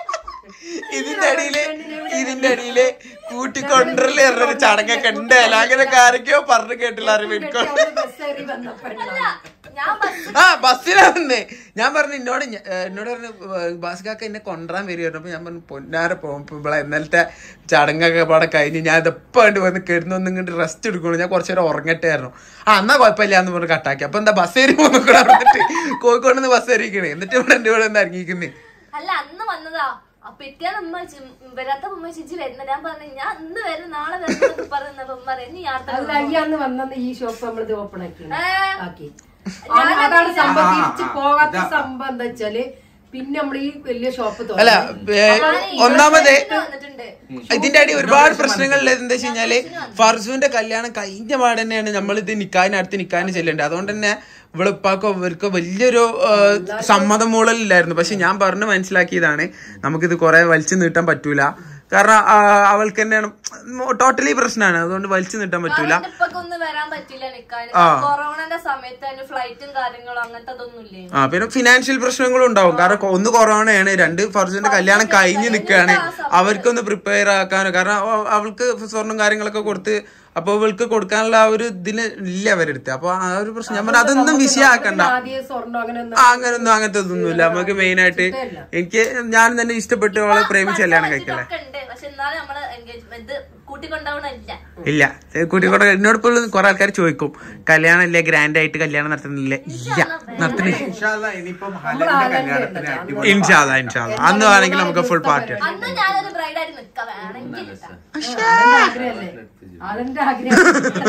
ഇതിന്റെ അടിയില് ഇതിന്റെ അടിയില് കൂട്ടിക്കൊണ്ടരല് പറഞ്ഞൊരു ചടങ്ങൊക്കെ ഉണ്ടല്ലോ അങ്ങനെ ആരൊക്കെയോ പറഞ്ഞു കേട്ടില്ല അറിവിക്കോ ബസ് കയറി വന്നപ്പോഴാണ് ഞാൻ ബസ് ആ ബസ്സിലാ വന്നേ ഞാൻ പറഞ്ഞു എന്നോട് ഞ- ഏ, എന്നോട് പറഞ്ഞു ബാസ്കാക്ക എന്നെ കൊണ്ടുവരാൻ വരുമായിരുന്നു അപ്പൊ ഞാൻ പറഞ്ഞു പൊന്നാരെ പോകുമ്പോ ഇവിടെ ഇന്നലത്തെ ചടങ്ങൊക്കെ പാടെ കഴിഞ്ഞ് ഞാൻ ഇതെപ്പോ കണ്ട് വന്ന് കിടന്നൊന്നും ഇങ്ങോട്ട് റെസ്റ്റ് എടുക്കുള്ളൂ ഞാൻ കുറച്ചു നേരം ഉറങ്ങട്ടായിരുന്നു ആ എന്നാ കുഴപ്പമില്ല എന്ന് പറഞ്ഞ് കട്ടാക്കി അപ്പൊ എന്താ ബസ് കയറി പോകുന്ന കൂടെ പറഞ്ഞിട്ട് കോഴിക്കോട് നിന്ന് ബസ് കയറിക്കണേ എന്നിട്ട് ഇവിടെ എന്റെ ഇവിടെ നിന്ന് ഇറങ്ങിക്കുന്നേ അല്ല അന്ന് വന്നതാ അപ്പൊ പിറ്റേന്ന് ഉമ്മ ചി- വരാത്ത ഉമ്മ ചിജി വരുന്ന ഞാൻ പറഞ്ഞു ഞാൻ ഇന്ന് വരും നാളെ വരുന്നൊക്കെ പറഞ്ഞപ്പോ ഉമ്മ പറയും നീ യാത്ര അല്ല ഈ അന്ന് വന്ന ഈ ഷോപ്പ് നമ്മളിത് ഓപ്പൺ ആക്കി ഏ. ആക്കി ഞാൻ അതാണ് സംഭവം ആ, ആ, തിരിച്ച് ആ. പോകാത്ത ഇതാ. സംഭവം എന്താ വെച്ചാല് പിന്നെ നമ്മൾ ഈ വലിയ ഷോപ്പ് അല്ല ഏ, ഒന്നാമത് വന്നിട്ടുണ്ട് ഇതിന്റെ അടി ഒരുപാട് പ്രശ്നങ്ങളിൽ എന്താ വെച്ച് കഴിഞ്ഞാല് ഫർസുവിന്റെ കല്യാണം കഴിഞ്ഞ പാട് തന്നെയാണ് നമ്മൾ ഇത് നിക്കാന് അടുത്ത് നിക്കാന് ചെല്ലേണ്ടത് അതുകൊണ്ട് തന്നെ ഇവിടെ ഉപ്പാക്കോ ഇവർക്ക് വലിയൊരു ആ, സമ്മതം മൂളലില്ലായിരുന്നു പക്ഷെ ഞാൻ പറഞ്ഞ് മനസ്സിലാക്കിയതാണ് നമുക്കിത് കുറെ വലിച്ചു നീട്ടാൻ പറ്റൂല കാരണം ആ, അവൾക്ക് തന്നെയാണ് ടോട്ടലി പ്രശ്നമാണ് അതുകൊണ്ട് വലിച്ചു നീട്ടാൻ പറ്റൂല ഇപ്പൊ ഒന്നും വരാൻ പറ്റില്ല നിക്കാൻ ആ. കൊറോണന്റെ സമയത്ത് അതിന് ഫ്ലൈറ്റും കാര്യങ്ങളും അങ്ങനത്തെ അതൊന്നും ഇല്ലേ ആ പിന്നെ ഫിനാൻഷ്യൽ പ്രശ്നങ്ങളും ഉണ്ടാവും കാരണം കൊ- ഒന്ന് കൊറോണയാണ് രണ്ട് ഫർജുന്റെ കല്യാണം കഴിഞ്ഞ് നിൽക്കുകയാണ് അവർക്കൊന്ന് പ്രിപ്പയർ ആക്കാനോ കാരണം അവ- അവൾക്ക് സ്വർണം കാര്യങ്ങളൊക്കെ കൊടുത്ത് അപ്പൊ അവൾക്ക് കൊടുക്കാനുള്ള ആ ഒരു ഇതിന് ഇല്ല അവരെടുത്ത് അപ്പൊ ആ ഒരു പ്രശ്നം ഞാൻ പറഞ്ഞു അതൊന്നും വിഷയമാക്കണ്ട ആദ്യം സ്വർണ്ണം അങ്ങനെ ഒന്നും ആ അങ്ങനൊന്നും അങ്ങനത്തെ ഒന്നുമില്ല നമുക്ക് മെയിൻ ആയിട്ട് എനിക്ക് ഞാൻ തന്നെ ഇഷ്ടപ്പെട്ട് അവളെ പ്രേമിച്ച് കല്യാണം കഴിക്കല്ലേ ഒക്കെ ഉണ്ട് പക്ഷെ എന്നാലും നമ്മള് എൻഗേജ്മെന്റ് കൂട്ടിക്കൊണ്ടാവണില്ല ഇല്ല കുട്ടികളെ എന്നോട് ഇപ്പോൾ കുറെ ആൾക്കാർ ചോദിക്കും കല്യാണം ഇല്ലേ ഗ്രാൻഡ് ആയിട്ട് കല്യാണം നടത്തുന്നില്ല ഇല്ല നടത്തുന്നില്ല ഇൻഷാല്ലാ ഇനിയിപ്പം ഹലന്റെ കല്യാണത്തിന് അടിപൊളി ഇൻഷാല്ല ഇൻഷാല്ല അന്ന് വേണമെങ്കിൽ നമുക്ക് ഫുൾ പാർട്ടി അന്ന് ഞാനൊരു ബ്രൈഡായിട്ട് നിക്കാം വേണമെങ്കിൽ ഇട്ടാ. അതിന്റെ ആഗ്രഹമല്ലേ അതിന്റെ ആഗ്രഹം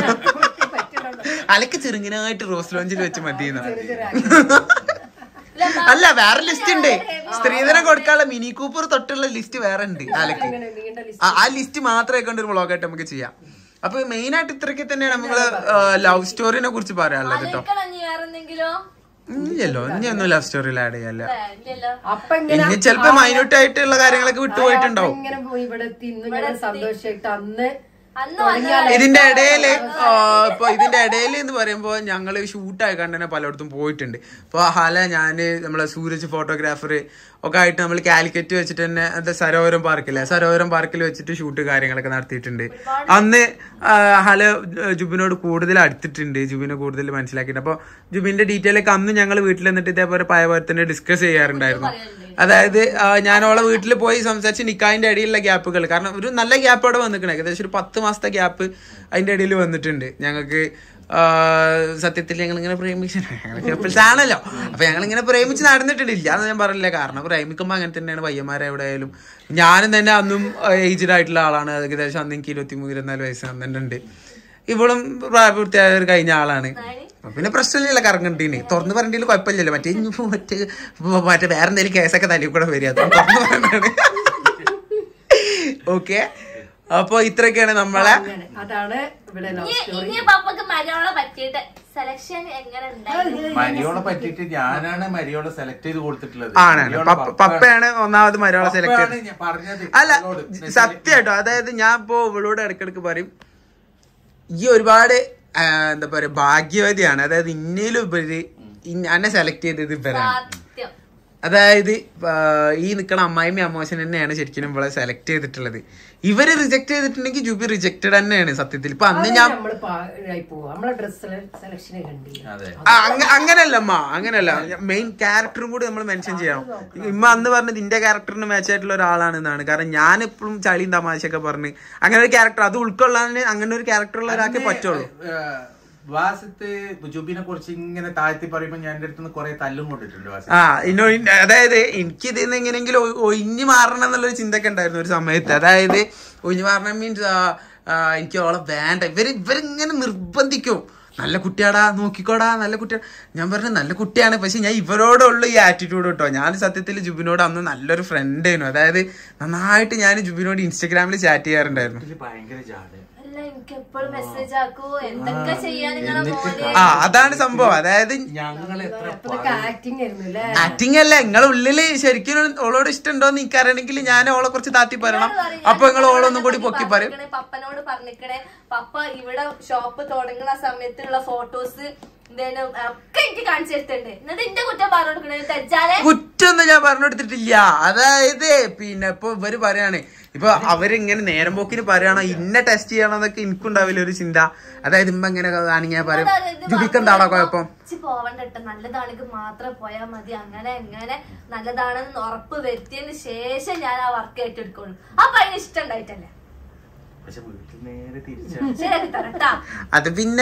പറ്റണല്ലോ. അലക്ക് ചെറുങ്ങനായിട്ട് റോസ് ലോഞ്ചിൽ വെച്ച് മതിയെന്ന് ചെറിയൊരു ആഗ്രഹം. ഇല്ല, മാ- അല്ല വേറെ ലിസ്റ്റ് ഉണ്ട് സ്ത്രീധനം കൊടുക്കാനുള്ള മിനി കൂപ്പർ തൊട്ടുള്ള ലിസ്റ്റ് വേറെ ഉണ്ട് അലക്ക് ഇങ്ങനെ നീണ്ട ലിസ്റ്റ് ആ- ആ ലിസ്റ്റ് മാത്രമേ കൊണ്ട് ഒരു വ്ളോഗായിട്ട് നമുക്ക് ചെയ്യാം അപ്പൊ മെയിൻ ആയിട്ട് ഇത്രയൊക്കെ തന്നെയാണ് നമ്മള് ലവ് സ്റ്റോറിനെ കുറിച്ച് പറയാനുള്ളത് കേട്ടോ ആലോചിക്കണം ഇനി വേറെ എന്തെങ്കിലും ഇല്ലല്ലോ ഇനി ഒന്നും ലവ് സ്റ്റോറിയിൽ ആഡ് ചെയ്യല്ല ഏ, ഇല്ലല്ലോ അപ്പൊ ഇങ്ങനെ ഇനി ചിലപ്പോ മൈന്യൂട്ട് ആയിട്ടുള്ള കാര്യങ്ങളൊക്കെ വിട്ടുപോയിട്ടുണ്ടാവും അപ്പൊ ഇങ്ങനെ പോയി ഇവിടെ എത്തി ഇന്ന് ഇങ്ങനെ സന്തോഷമായിട്ട് അന്ന് അന്ന് വന്ന ഇതിന്റെ ഇടയില് ആ, ഇപ്പൊ ഇതിന്റെ ഇടയില് എന്ന് പറയുമ്പോ ഞങ്ങള് ഷൂട്ടായി കണ്ട് തന്നെ പലയിടത്തും പോയിട്ടുണ്ട് ഇപ്പൊ ഹല ഞാന് നമ്മളെ സൂരജ് ഫോട്ടോഗ്രാഫർ ഒക്കെ ആയിട്ട് നമ്മൾ കാലിക്കറ്റ് വെച്ചിട്ട് തന്നെ എന്താ സരോവരം പാർക്കില്ലേ സരോവരം പാർക്കിൽ വെച്ചിട്ട് ഷൂട്ട് കാര്യങ്ങളൊക്കെ നടത്തിയിട്ടുണ്ട് അന്ന് ആ, ഹല ജുബിനോട് കൂടുതൽ അടുത്തിട്ടുണ്ട് ജുബിനെ കൂടുതൽ മനസ്സിലാക്കിയിട്ടുണ്ട് അപ്പൊ ജുബിന്റെ ഡീറ്റെയിൽ ഒക്കെ അന്ന് ഞങ്ങൾ വീട്ടിൽ നിന്നിട്ട് ഇതേപോലെ പഴയ പോലെ തന്നെ ഡിസ്കസ് ചെയ്യാറുണ്ടായിരുന്നു അതായത് ആ, ഞാൻ ഓളെ വീട്ടിൽ പോയി സംസാരിച്ച് നിക്കാഹിന്റെ ഇടയിലുള്ള ഗ്യാപ്പുകൾ കാരണം ഒരു നല്ല ഗ്യാപ്പ് അവിടെ വന്നിക്കണേ ഏകദേശം ഒരു പത്ത് മാസത്തെ ഗ്യാപ്പ് അതിന്റെ ഇടയിൽ വന്നിട്ടുണ്ട് ഞങ്ങൾക്ക് സത്യത്തിൽ ഞങ്ങൾ ഇങ്ങനെ പ്രേമിച്ച് കപ്പിൾസ് ആണല്ലോ അപ്പൊ ഞങ്ങൾ ഇങ്ങനെ പ്രേമിച്ച് നടന്നിട്ടുണ്ട് ഇല്ല എന്ന് ഞാൻ പറഞ്ഞില്ല കാരണം പ്രേമിക്കുമ്പോൾ അങ്ങനെ തന്നെയാണ് പയ്യന്മാരെ എവിടെയായാലും ഞാനും തന്നെ അന്നും ഏജ്ഡ് ആയിട്ടുള്ള ആളാണ് ഏകദേശം അന്ന് എനിക്ക് ഇരുപത്തി മൂന്ന് ഇരുപത്തിനാല് വയസ്സ് വന്നിട്ടുണ്ട് ഇവളും പ്രായപൂർത്തിയായ ഒരു കഴിഞ്ഞ ആളാണ് അപ്പൊ പിന്നെ പ്രശ്നമില്ല കറങ്ങണ്ടീന് തുറന്നു പറഞ്ഞിട്ട് കുഴപ്പമില്ലല്ലോ മറ്റേ ഇനിയിപ്പോ മറ്റേ ഇപ്പൊ മറ്റേ വേറെ എന്തെങ്കിലും കേസൊക്കെ തലയിൽ കൂടെ വരിക അത് തുറന്നു പറഞ്ഞാണ് ഓക്കെ അപ്പൊ ഇത്രയൊക്കെയാണ് നമ്മളെ അങ്ങനെ അതാണ് ഇവിടെ ലവ് ഇനി സ്റ്റോറി ഇനി പപ്പക്ക് മലയാളം പറ്റിയിട്ട് സെലക്ഷൻ എങ്ങനെ ഉണ്ടായിരുന്നു മരിയോളെ പറ്റിയിട്ട് ഞാനാണ് മരിയോളെ സെലക്ട് ചെയ്ത് കൊടുത്തിട്ടുള്ളത് ആണ് മരിയോളെ പപ്പ- പപ്പയാണ് ഒന്നാമത് മലയാളം സെലക്ട് പപ്പയാണ് ചെയ്തത് ഞാൻ പറഞ്ഞത് അല്ല അവളോട്. സത്യം കേട്ടോ അതായത് ഞാൻ ഇപ്പോ ഇവളോട് ഇടക്കിടക്ക് പറയും ഈ ഒരുപാട് ആ, എന്താ പറയാ ഭാഗ്യവതിയാണ് അതായത് ഇന്നയിലും ഉപരി ഇന്ന- എന്നെ സെലക്ട് ചെയ്തത് ഇവരാണ് സത്യം അതായത് ആ, ഈ നിൽക്കണ അമ്മായിമ്മ അമ്മോശൻ തന്നെയാണ് ശരിക്കും ഇവളെ സെലക്ട് ചെയ്തിട്ടുള്ളത് ഇവര് റിജക്ട് ചെയ്തിട്ടുണ്ടെങ്കിൽ ജൂബി റിജക്റ്റഡ് തന്നെയാണ് സത്യത്തിൽ ഇപ്പൊ അന്ന് ഞാൻ നമ്മള് പാഴായി പോവാ നമ്മളെ ഡ്രസ് സെലക്ഷനെ കണ്ടില്ല അതെ ആ, അങ്ങ- അങ്ങനല്ല അമ്മ അങ്ങനല്ല മെയിൻ ക്യാരക്ടറും കൂടി നമ്മൾ മെൻഷൻ ചെയ്യണം ഇമ്മ അന്ന് പറഞ്ഞത് ഇന്റെ ക്യാരക്ടറിന് മാച്ച് ആയിട്ടുള്ള ഒരാളാണെന്നാണ് കാരണം ഞാൻ എപ്പോഴും ചളിയും തമാശയൊക്കെ പറഞ്ഞ് അങ്ങനെ ഒരു ക്യാരക്ടർ അത് ഉൾക്കൊള്ളാൻ അങ്ങനെ ഒരു ക്യാരക്ടർ ഉള്ള ഒരാൾക്കേ പറ്റുള്ളൂ ഏഹ്, വാസത്ത് ജുബിനെ കുറിച്ച് ഇങ്ങനെ താഴ്ത്തി പറയുമ്പോ ഞാൻ എന്റെ അടുത്ത് നിന്ന് കുറെ തല്ലും കൊണ്ടിട്ടുണ്ട് വാസത്ത് ആ ഇന്നോ അതായത് എനിക്ക് ഇതിൽ നിന്ന് എങ്ങനെയെങ്കിലും ഒ- ഒഴിഞ്ഞു മാറണം എന്നുള്ളൊരു ചിന്തയൊക്കെ ഉണ്ടായിരുന്നു ഒരു സമയത്ത് അതായത് ഒഴിഞ്ഞു മാറണം മീൻസ് എനിക്ക് അവളെ വേണ്ട ഇവര് ഇവരിങ്ങനെ നിർബന്ധിക്കും നല്ല കുട്ടിയാടാ നോക്കിക്കോടാ നല്ല കുട്ടിയാ ഞാൻ പറഞ്ഞു നല്ല കുട്ടിയാണ് പക്ഷെ ഞാൻ ഇവരോടുള്ള ഈ ആറ്റിറ്റ്യൂഡ് കേട്ടോ ഞാൻ സത്യത്തിൽ ജുബിനോട് അന്ന് നല്ലൊരു ഫ്രണ്ട് ആയിരുന്നു അതായത് നന്നായിട്ട് ഞാൻ ജുബിനോട് ഇൻസ്റ്റഗ്രാമിൽ ചാറ്റ് ചെയ്യാറുണ്ടായിരുന്നു ഇതില് ഭയങ്കര ജാട അല്ല എനിക്ക് എപ്പോഴും മെസ്സേജ് ആക്കൂ എന്തൊക്കെ ചെയ്യാൻ നിങ്ങളെ എന്നിട്ട് മോനെ ആ അതാണ് സംഭവം അതായത് ഞങ്ങൾ എത്ര അതൊക്കെ ആക്ടിങ് ആയിരുന്നു അല്ലേ ആക്ടിങ് അല്ല നിങ്ങളെ ഉള്ളില് ശരിക്കും ഓളോട് ഇഷ്ടമുണ്ടോന്ന് എനിക്ക് അറിയണമെങ്കിൽ ഞാൻ ഓളെ കുറിച്ച് താത്തി പറയണം അപ്പൊ നിങ്ങൾ ഓളൊന്നും കൂടി പൊക്കി പറയും പറഞ്ഞിക്കണേ, പപ്പനോട് പറഞ്ഞിക്കണേ പപ്പ ഇവിടെ ഷോപ്പ് തുടങ്ങുന്ന സമയത്തുള്ള ഫോട്ടോസ് എന്തേലും ഒക്കെ എനിക്ക് കാണിച്ചു തരുത്തുണ്ട് എന്നിട്ട് എന്റെ കുറ്റം പറഞ്ഞു കൊടുക്കണേ തെറ്റാലേ കുറ്റൊന്നും ഞാൻ പറഞ്ഞു കൊടുത്തിട്ടില്ല അതായത് പിന്നെ ഇപ്പൊ ഇവര് പറയാണ് ഇപ്പൊ അവരിങ്ങനെ നേരം പോക്കിന് പറയണോ ഇന്ന ടെസ്റ്റ് ചെയ്യണമെന്നൊക്കെ എനിക്കുണ്ടാവില്ല ഒരു ചിന്ത അതായത് ഇമ്മ ഇങ്ങനെ ആണെങ്കിൽ ഞാൻ പറയും ജുബിക്ക് എന്താണോ കുഴപ്പം പോവണ്ട കേട്ടോ നല്ലതാണെങ്കിൽ മാത്രം പോയാൽ മതി അങ്ങനെ എങ്ങനെ നല്ലതാണെന്ന് ഉറപ്പ് വരുത്തിയതിന് ശേഷം ഞാൻ ആ വർക്ക് ഏറ്റെടുക്കുള്ളൂ അപ്പൊ അതിന് ഇഷ്ടം ഉണ്ടായിട്ടല്ലേ പക്ഷെ വീട്ടിൽ നേരെ തിരിച്ചാണ് ശരിയാക്കി തരട്ടാ അത് പിന്നെ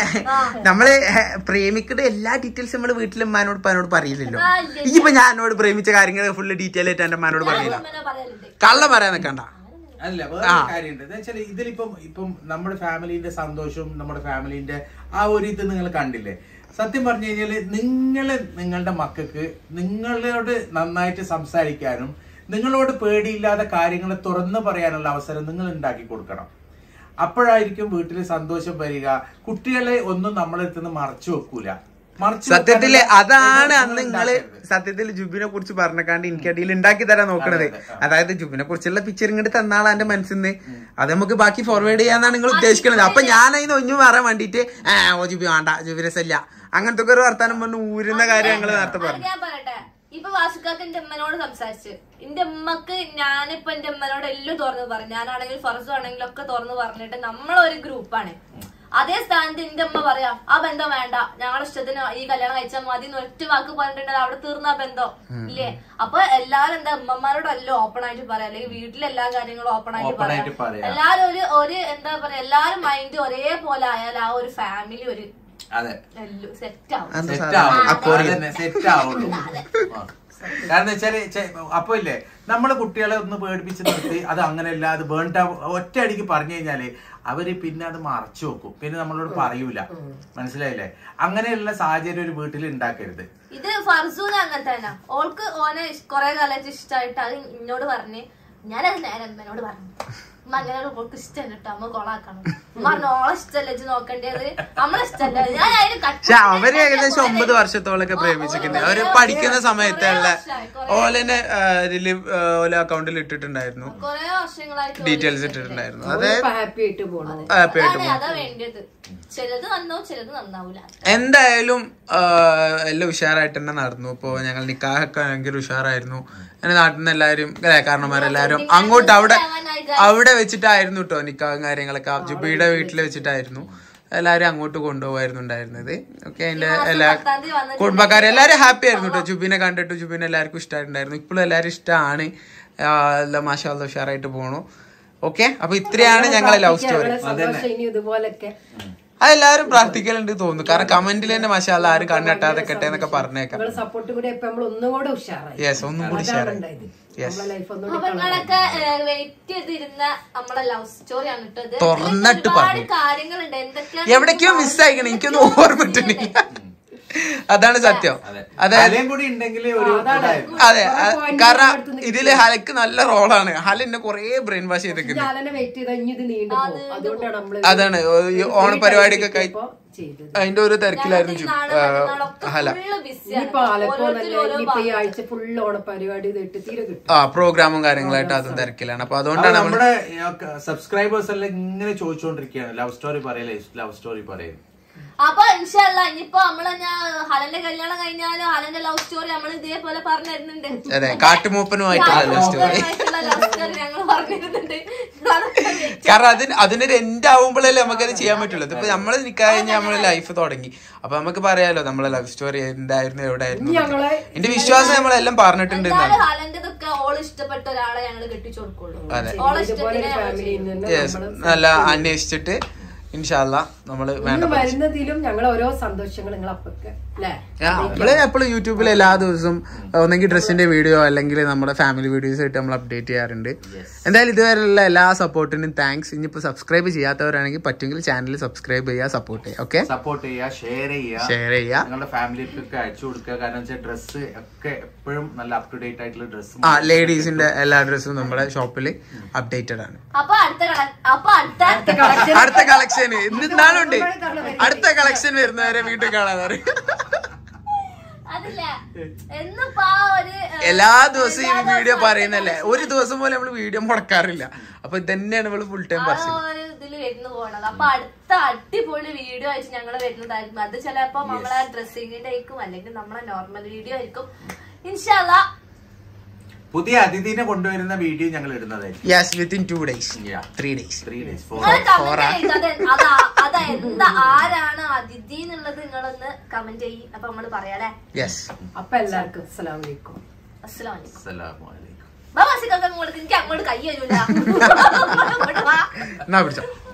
നമ്മള് പ്രേമിക്കുന്ന എല്ലാ ഡീറ്റെയിൽസും നമ്മള് വീട്ടിലെ ഉമ്മാനോട് ഉപ്പാനോട് പറയില്ലല്ലോ ആ, ഇല്ല, ഇല്ല. ഇപ്പൊ ഞാൻ എന്നോട് പ്രേമിച്ച കാര്യങ്ങൾ ഫുള്ള് ഡീറ്റെയിൽ ആയിട്ട് എന്റെ അമ്മാനോട് പറയില്ല അമ്മനെ പറയലുണ്ട് കള്ള പറയാൻ നിക്കണ്ട അല്ല വേറെ കാര്യമുണ്ട് എന്താ വെച്ചാൽ ഇതിലിപ്പം ഇപ്പം നമ്മുടെ ഫാമിലിന്റെ സന്തോഷവും നമ്മുടെ ഫാമിലിന്റെ ആ ഒരു ഇത് നിങ്ങൾ കണ്ടില്ലേ സത്യം പറഞ്ഞു കഴിഞ്ഞാല് നിങ്ങള് നിങ്ങളുടെ മക്കൾക്ക് നിങ്ങളോട് നന്നായിട്ട് സംസാരിക്കാനും നിങ്ങളോട് പേടിയില്ലാതെ കാര്യങ്ങൾ തുറന്നു പറയാനുള്ള അവസരം നിങ്ങൾ ഉണ്ടാക്കി കൊടുക്കണം അപ്പോഴായിരിക്കും വീട്ടിൽ സന്തോഷം വരിക കുട്ടികളെ ഒന്നും നമ്മളടുത്ത് നിന്ന് മറച്ചു വെക്കൂല മറച്ചു സത്യത്തില് വെക്കാനുള്ള അതാണ് ഇത് അന്ന് നിങ്ങള് ഉണ്ടാക്കരുത്. സത്യത്തിൽ ജുബിനെ കുറിച്ച് പറഞ്ഞക്കാണ്ട് എനിക്കടിയിൽ ഉണ്ടാക്കി തരാൻ നോക്കണത് അതെ, അതെ. അതായത് ജുബിനെ കുറിച്ചുള്ള പിക്ചർ ഇങ്ങോട്ട് തന്നാളാ എന്റെ മനസ്സിൽ നിന്ന് അത് നമുക്ക് ബാക്കി ഫോർവേഡ് ചെയ്യാന്നാണ് നിങ്ങൾ ഉദ്ദേശിക്കുന്നത് അപ്പൊ ഞാൻ അതിന് ഒഞ്ഞു മാറാൻ വേണ്ടിട്ട് ആ ഓ ജുബി വേണ്ട ജുബി രസമില്ല അങ്ങനത്തെ ഒക്കെ ഒരു വർത്താനം പറഞ്ഞ് ഊരുന്ന കാര്യം ഞങ്ങൾ നേരത്തെ അത് പറഞ്ഞു ഞാൻ പറയട്ടെ ഇപ്പൊ വാസുക്കാക്ക് എന്റെ അമ്മനോട് സംസാരിച്ച് എന്റെ അമ്മക്ക് ഞാനിപ്പോ എന്റെ അമ്മനോട് എല്ലാം തുറന്ന് പറഞ്ഞു ഞാനാണെങ്കിൽ ഫറസു ആണെങ്കിലും ഒക്കെ തുറന്ന് പറഞ്ഞിട്ട് നമ്മളൊരു ഗ്രൂപ്പാണ് അതേ സ്ഥാനത്ത് എന്റെ അമ്മ പറയാ ആ ബന്ധം വേണ്ട ഞങ്ങളുടെ ഇഷ്ടത്തിന് ഈ കല്യാണം കഴിച്ചാൽ മതി എന്ന് ഒറ്റ വാക്ക് പറഞ്ഞിട്ടുണ്ടെങ്കിൽ അവിടെ തീർന്ന ആ ബന്ധം ഇല്ലേ അപ്പൊ എല്ലാരും എന്താ അമ്മമാരോട് എല്ലാം ഓപ്പൺ ആയിട്ട് പറയാം അല്ലെങ്കിൽ വീട്ടിലെ എല്ലാ കാര്യങ്ങളും ഓപ്പൺ ആയിട്ട് Open ആയിട്ട് പറയാം പറയാം. എല്ലാരും ഒരു ഒരു എന്താ പറയാ എല്ലാരും മൈൻഡ് ഒരേപോലെ ആയാൽ ആ ഒരു ഫാമിലി ഒരു അതെ എല്ലാം സെറ്റ് ആവും എന്താ സെറ്റ് സാധനം? ആവുള്ളൂ അക്കോറിയം. അതന്നെ സെറ്റ് ആവുള്ളൂ ആ. കാരണം വെച്ചാല് ചെ- അപ്പൊ ഇല്ലേ നമ്മള് കുട്ടികളെ ഒന്ന് പേടിപ്പിച്ച് നിർത്തി അത് അങ്ങനെയല്ല അത് വേണ്ട ഒറ്റ അടിക്ക് പറഞ്ഞു കഴിഞ്ഞാല് അവര് പിന്നെ അത് മറച്ചു വെക്കും പിന്നെ നമ്മളോട് പറയൂല മനസ്സിലായില്ലേ അങ്ങനെയുള്ള സാഹചര്യം ഒരു വീട്ടിൽ ഉണ്ടാക്കരുത് ഇത് ഫർസൂന് അങ്ങനെ തന്നെ ഓൾക്ക് ഓനെ കൊറേ കാലമായിട്ട് ഇഷ്ടമായിട്ട് അത് എന്നോട് പറഞ്ഞ് ഞാനത് നേരെ അമ്മേനോട് പറഞ്ഞു അമ്മ അങ്ങനെ ഓൾക്ക് ഇഷ്ടമല്ല കേട്ടോ അമ്മ കൊളാക്കണം അമ്മ പറഞ്ഞു ഓളെ ഇഷ്ടമല്ല ഇജ്ജ് നോക്കേണ്ടത് നമ്മളെ ഇഷ്ടമല്ല ഞാൻ അതിന് കട്ട് പക്ഷെ അവര് ഏകദേശം ഒമ്പത് വർഷത്തോളൊക്കെ പ്രേമിച്ചിരിക്കുന്നത് അവര് പഠിക്കുന്ന സമയത്തുള്ള ഓലെന്നെ ആ, ഇതില് ആ, ഓലെ അക്കൗണ്ടിൽ ഇട്ടിട്ടുണ്ടായിരുന്നു കൊറേ വർഷങ്ങളായിട്ട് ഡീറ്റെയിൽസ് ഇട്ടിട്ടുണ്ടായിരുന്നു അതായത് ഹാപ്പി ആയിട്ട് പോണു ഹാപ്പി ആയിട്ട് അതാണ് അതാ വേണ്ടത് ചിലത് നന്നാവും ചിലത് നന്നാവൂല എന്തായാലും ആ, എല്ലാം ഉഷാറായിട്ട് തന്നെ നടന്നു ഇപ്പൊ ഞങ്ങൾ നിക്കാഹൊക്കെ ഭയങ്കര ഉഷാറായിരുന്നു എന്റെ നാട്ടിൽ നിന്ന് എല്ലാവരും അല്ലെ കാരണന്മാരെല്ലാരും അങ്ങോട്ട് അവിടെ അവിടെ വെച്ചിട്ടായിരുന്നു കേട്ടോ നിക്കാഹും കാര്യങ്ങളൊക്കെ ജുബിയുടെ വീട്ടിൽ വെച്ചിട്ടായിരുന്നു എല്ലാരും അങ്ങോട്ട് കൊണ്ടുപോകായിരുന്നു ഉണ്ടായിരുന്നത് ഓക്കെ അതിന്റെ എല്ലാ പത്താം തീയതി വന്ന കുടുംബക്കാരും എല്ലാരും ഹാപ്പി ആയിരുന്നു കേട്ടോ ജുബിനെ കണ്ടിട്ട് ജുബിനെ എല്ലാവർക്കും ഇഷ്ടമായിട്ടുണ്ടായിരുന്നു ഇപ്പോഴും എല്ലാവരും ഇഷ്ടമാണ് എല്ലാം മാഷാല്ല ഉഷാറായിട്ട് പോണു ഓക്കെ അപ്പൊ ഇത്രയാണ് ഞങ്ങളെ ലവ് സ്റ്റോറി ഞങ്ങളെ സന്തോഷം ഇനി ഇതുപോലൊക്കെ അതെല്ലാരും പ്രാർത്ഥിക്കലുണ്ട് തോന്നുന്നു കാരണം കമന്റിൽ തന്നെ മഷാല്ല ആരും കണ്ണെട്ടാതെ കെട്ടെ എന്നൊക്കെ പറഞ്ഞേക്കാം നിങ്ങളെ സപ്പോർട്ട് കൂടി ഇപ്പൊ നമ്മൾ ഒന്നും കൂടെ ഉഷാറായി യെസ് ഒന്നും കൂടി അതാണ് ഷെയർ ഉണ്ടായത് Yes. നമ്മളെ ലൈഫ് ഒന്നും അപ്പൊ നിങ്ങളൊക്കെ വെയിറ്റ് ചെയ്തിരുന്ന നമ്മളെ ലവ് സ്റ്റോറി ആണ് ഇട്ടത് തുറന്നിട്ട് ഒരുപാട് പറഞ്ഞു. കാര്യങ്ങളുണ്ട് എന്തൊക്കെയാണ് എവിടേക്കോ മിസ്സായിക്കണം എനിക്കൊന്നും ഓർമ്മ കിട്ടുന്നില്ല അതാണ് സത്യം അതെ അതായത് കലയും കൂടി ഉണ്ടെങ്കിൽ ഒരു ഇതായിരുന്നു. അതെ കുറെ അ- point കാരണം എടുത്ത് നിൽക്കുന്നു. ഇതില് ഹലക്ക് നല്ല റോളാണ് ഹല എന്നെ കൊറേ ബ്രെയിൻ വാഷ് ചെയ്തേക്കുന്നത് ഞാനെന്നെ വെയിറ്റ് ചെയ്താൽ ഇനി ഇത് നീണ്ടു പോകും അതുകൊണ്ടാണ് നമ്മള് അതാണ് ഈ ഓണപരിപാടിയൊക്കെ കഴി ഇപ്പൊ ചെയ്തത് അതിന്റെ ഒരു തിരക്കിലായിരുന്നു ജു- ആ, ഹല ഇനിയിപ്പോ ആലപ്പോ നല്ല ഇനിയിപ്പോ ഈ ആഴ്ച ഫുള്ള് ഓണപരിപാടി ഇതിട്ട് തീരെ കിട്ടും ആ പ്രോഗ്രാമും കാര്യങ്ങളായിട്ട് അതും തിരക്കിലാണ് അപ്പൊ അത് അതുകൊണ്ടാണ് നമ്മൾ നമ്മുടെ സബ്സ്ക്രൈബേഴ്സ് എല്ലാം ഇങ്ങനെ ചോദിച്ചുകൊണ്ടിരിക്കുകയാണ് ലവ് സ്റ്റോറി പറയലേ ലവ് സ്റ്റോറി പറയും അപ്പൊ ഇൻഷല്ല ഇനിയിപ്പോ നമ്മളെ ഞാൻ ഹലന്റെ കല്യാണം കഴിഞ്ഞാലും ഹലന്റെ ലവ് സ്റ്റോറി നമ്മൾ ഇതേപോലെ പറഞ്ഞു തരുന്നുണ്ട് അതെ കാട്ടുമൂപ്പനുമായിട്ടുള്ള ലവ് സ്റ്റോറി ലവ് സ്റ്റോറി ഞങ്ങൾ പറഞ്ഞിരുന്നുണ്ട് അതൊക്കെ wait കാരണം അതിന് അതിനൊരു എൻഡ് ആവുമ്പോഴല്ലേ നമുക്കത് ചെയ്യാൻ പറ്റുള്ളൂ ഇപ്പൊ നമ്മള് നിക്കാ കഴിഞ്ഞാൽ നമ്മളെ ലൈഫ് തുടങ്ങി അപ്പൊ നമുക്ക് പറയാലോ നമ്മളെ ലവ് സ്റ്റോറി എന്തായിരുന്നു എവിടെയായിരുന്നു ഇനി ഞങ്ങളെ എന്റെ വിശ്വാസം നമ്മളെല്ലാം പറഞ്ഞിട്ടുണ്ട് എന്നാണ് എന്തായാലും ഹലന്റെതൊക്കെ ഓൾ ഇഷ്ടപ്പെട്ട ഒരാളെ ഞങ്ങൾ കെട്ടിച്ചു കൊടുക്കുള്ളൂ അതെ. ഓളെ ഇതുപോലെ ഇഷ്ടത്തിന് ഒരു ഞങ്ങൾ ഫാമിലിയിൽ ചെയ്യും. നിന്ന് യെസ് നമ്മള് നല്ല അന്വേഷിച്ചിട്ട് ഇൻഷാല്ല നമ്മള് വേണ്ട ഇന്ന് വരുന്നതിലും ഞങ്ങൾ ഓരോ സന്തോഷങ്ങൾ നിങ്ങൾ അപ്പൊക്കെ അല്ലേ ആ, നമ്മള് എപ്പോഴും യൂട്യൂബിൽ എല്ലാ ദിവസവും ഒന്നെങ്കിൽ ഡ്രസ്സിന്റെ വീഡിയോ അല്ലെങ്കിൽ നമ്മുടെ ഫാമിലി വീഡിയോസ് ആയിട്ട് നമ്മൾ അപ്ഡേറ്റ് ചെയ്യാറുണ്ട് എന്തായാലും ഇതുവരെയുള്ള എല്ലാ സപ്പോർട്ടിനും താങ്ക്സ് ഇനിയിപ്പോ സബ്സ്ക്രൈബ് ചെയ്യാത്തവരാണെങ്കിൽ പറ്റുമെങ്കിൽ ചാനൽ സബ്സ്ക്രൈബ് ചെയ്യുക സപ്പോർട്ട് ചെയ്യുക ഓക്കെ സപ്പോർട്ട് ചെയ്യുക ഷെയർ ചെയ്യുക ഷെയർ ചെയ്യുക നിങ്ങളുടെ ഫാമിലിക്കൊക്കെ അയച്ചു കൊടുക്കുക കാരണം വെച്ചാൽ ഡ്രസ്സ് ഒക്കെ എപ്പോഴും നല്ല അപ് ടു ഡേറ്റ് ആയിട്ടുള്ള ഡ്രസ്സ് ആ ലേഡീസിന്റെ എല്ലാ ഡ്രസ്സും നമ്മുടെ ഷോപ്പിൽ അപ്ഡേറ്റഡ് ആണ് അപ്പൊ അടുത്ത കള- അപ്പൊ അടുത്ത അടുത്ത കളക്ഷൻ ഇന്നാളുണ്ട് അടുത്ത കളക്ഷൻ വരുന്നവരെ വീട്ടിൽ കാണാൻ പറയും അതില്ല എന്നിപ്പോ ആ ഒരു ഏഹ്, എല്ലാ ദിവസവും ഈ വീഡിയോ പറയുന്നല്ലേ ഒരു ദിവസം പോലെ നമ്മൾ വീഡിയോ മുടക്കാറില്ല അപ്പൊ ഇതന്നെയാണ് നമ്മള് ഫുൾ ടൈം ആ പറച്ചിൽ ഒരു ഇതില് വരുന്നു പോണത് അപ്പൊ അടുത്ത അടിപൊളി വീഡിയോ ആയിട്ട് ഞങ്ങള് വരുന്നതായിരിക്കും അത് ചിലപ്പോ നമ്മളെ ഡ്രസ്സിങ്ങിന്റെ ആയിരിക്കും അല്ലെങ്കിൽ നമ്മളെ നോർമൽ വീഡിയോ ആയിരിക്കും ഇൻഷാല്ല പുതിയ അതിഥിനെ കൊണ്ടുവരുന്ന വീഡിയോ ഞങ്ങൾ ഇടുന്നതായിരിക്കും yes within two days Yeah. Three days three days four നിങ്ങള് കമന്റ് ചെയ്തത് അതാ അതാ എന്താ ആരാണ് അതിഥി എന്നുള്ളത് നിങ്ങളൊന്ന് കമന്റ് ചെയ്യും അപ്പൊ നമ്മള് പറയാല്ലേ യെസ് അപ്പൊ എല്ലാവർക്കും അസ്സലാമു അലൈക്കും അസ്സലാം വലൈക്കും അസ്സലാമു അലൈക്കും ബാബാസിക്കൊക്കെ അങ്ങോട്ട് എനിക്ക് അങ്ങോട്ട് കൈ തരൂല അങ്ങോട്ട് വാ എന്നാ പിടിച്ചോ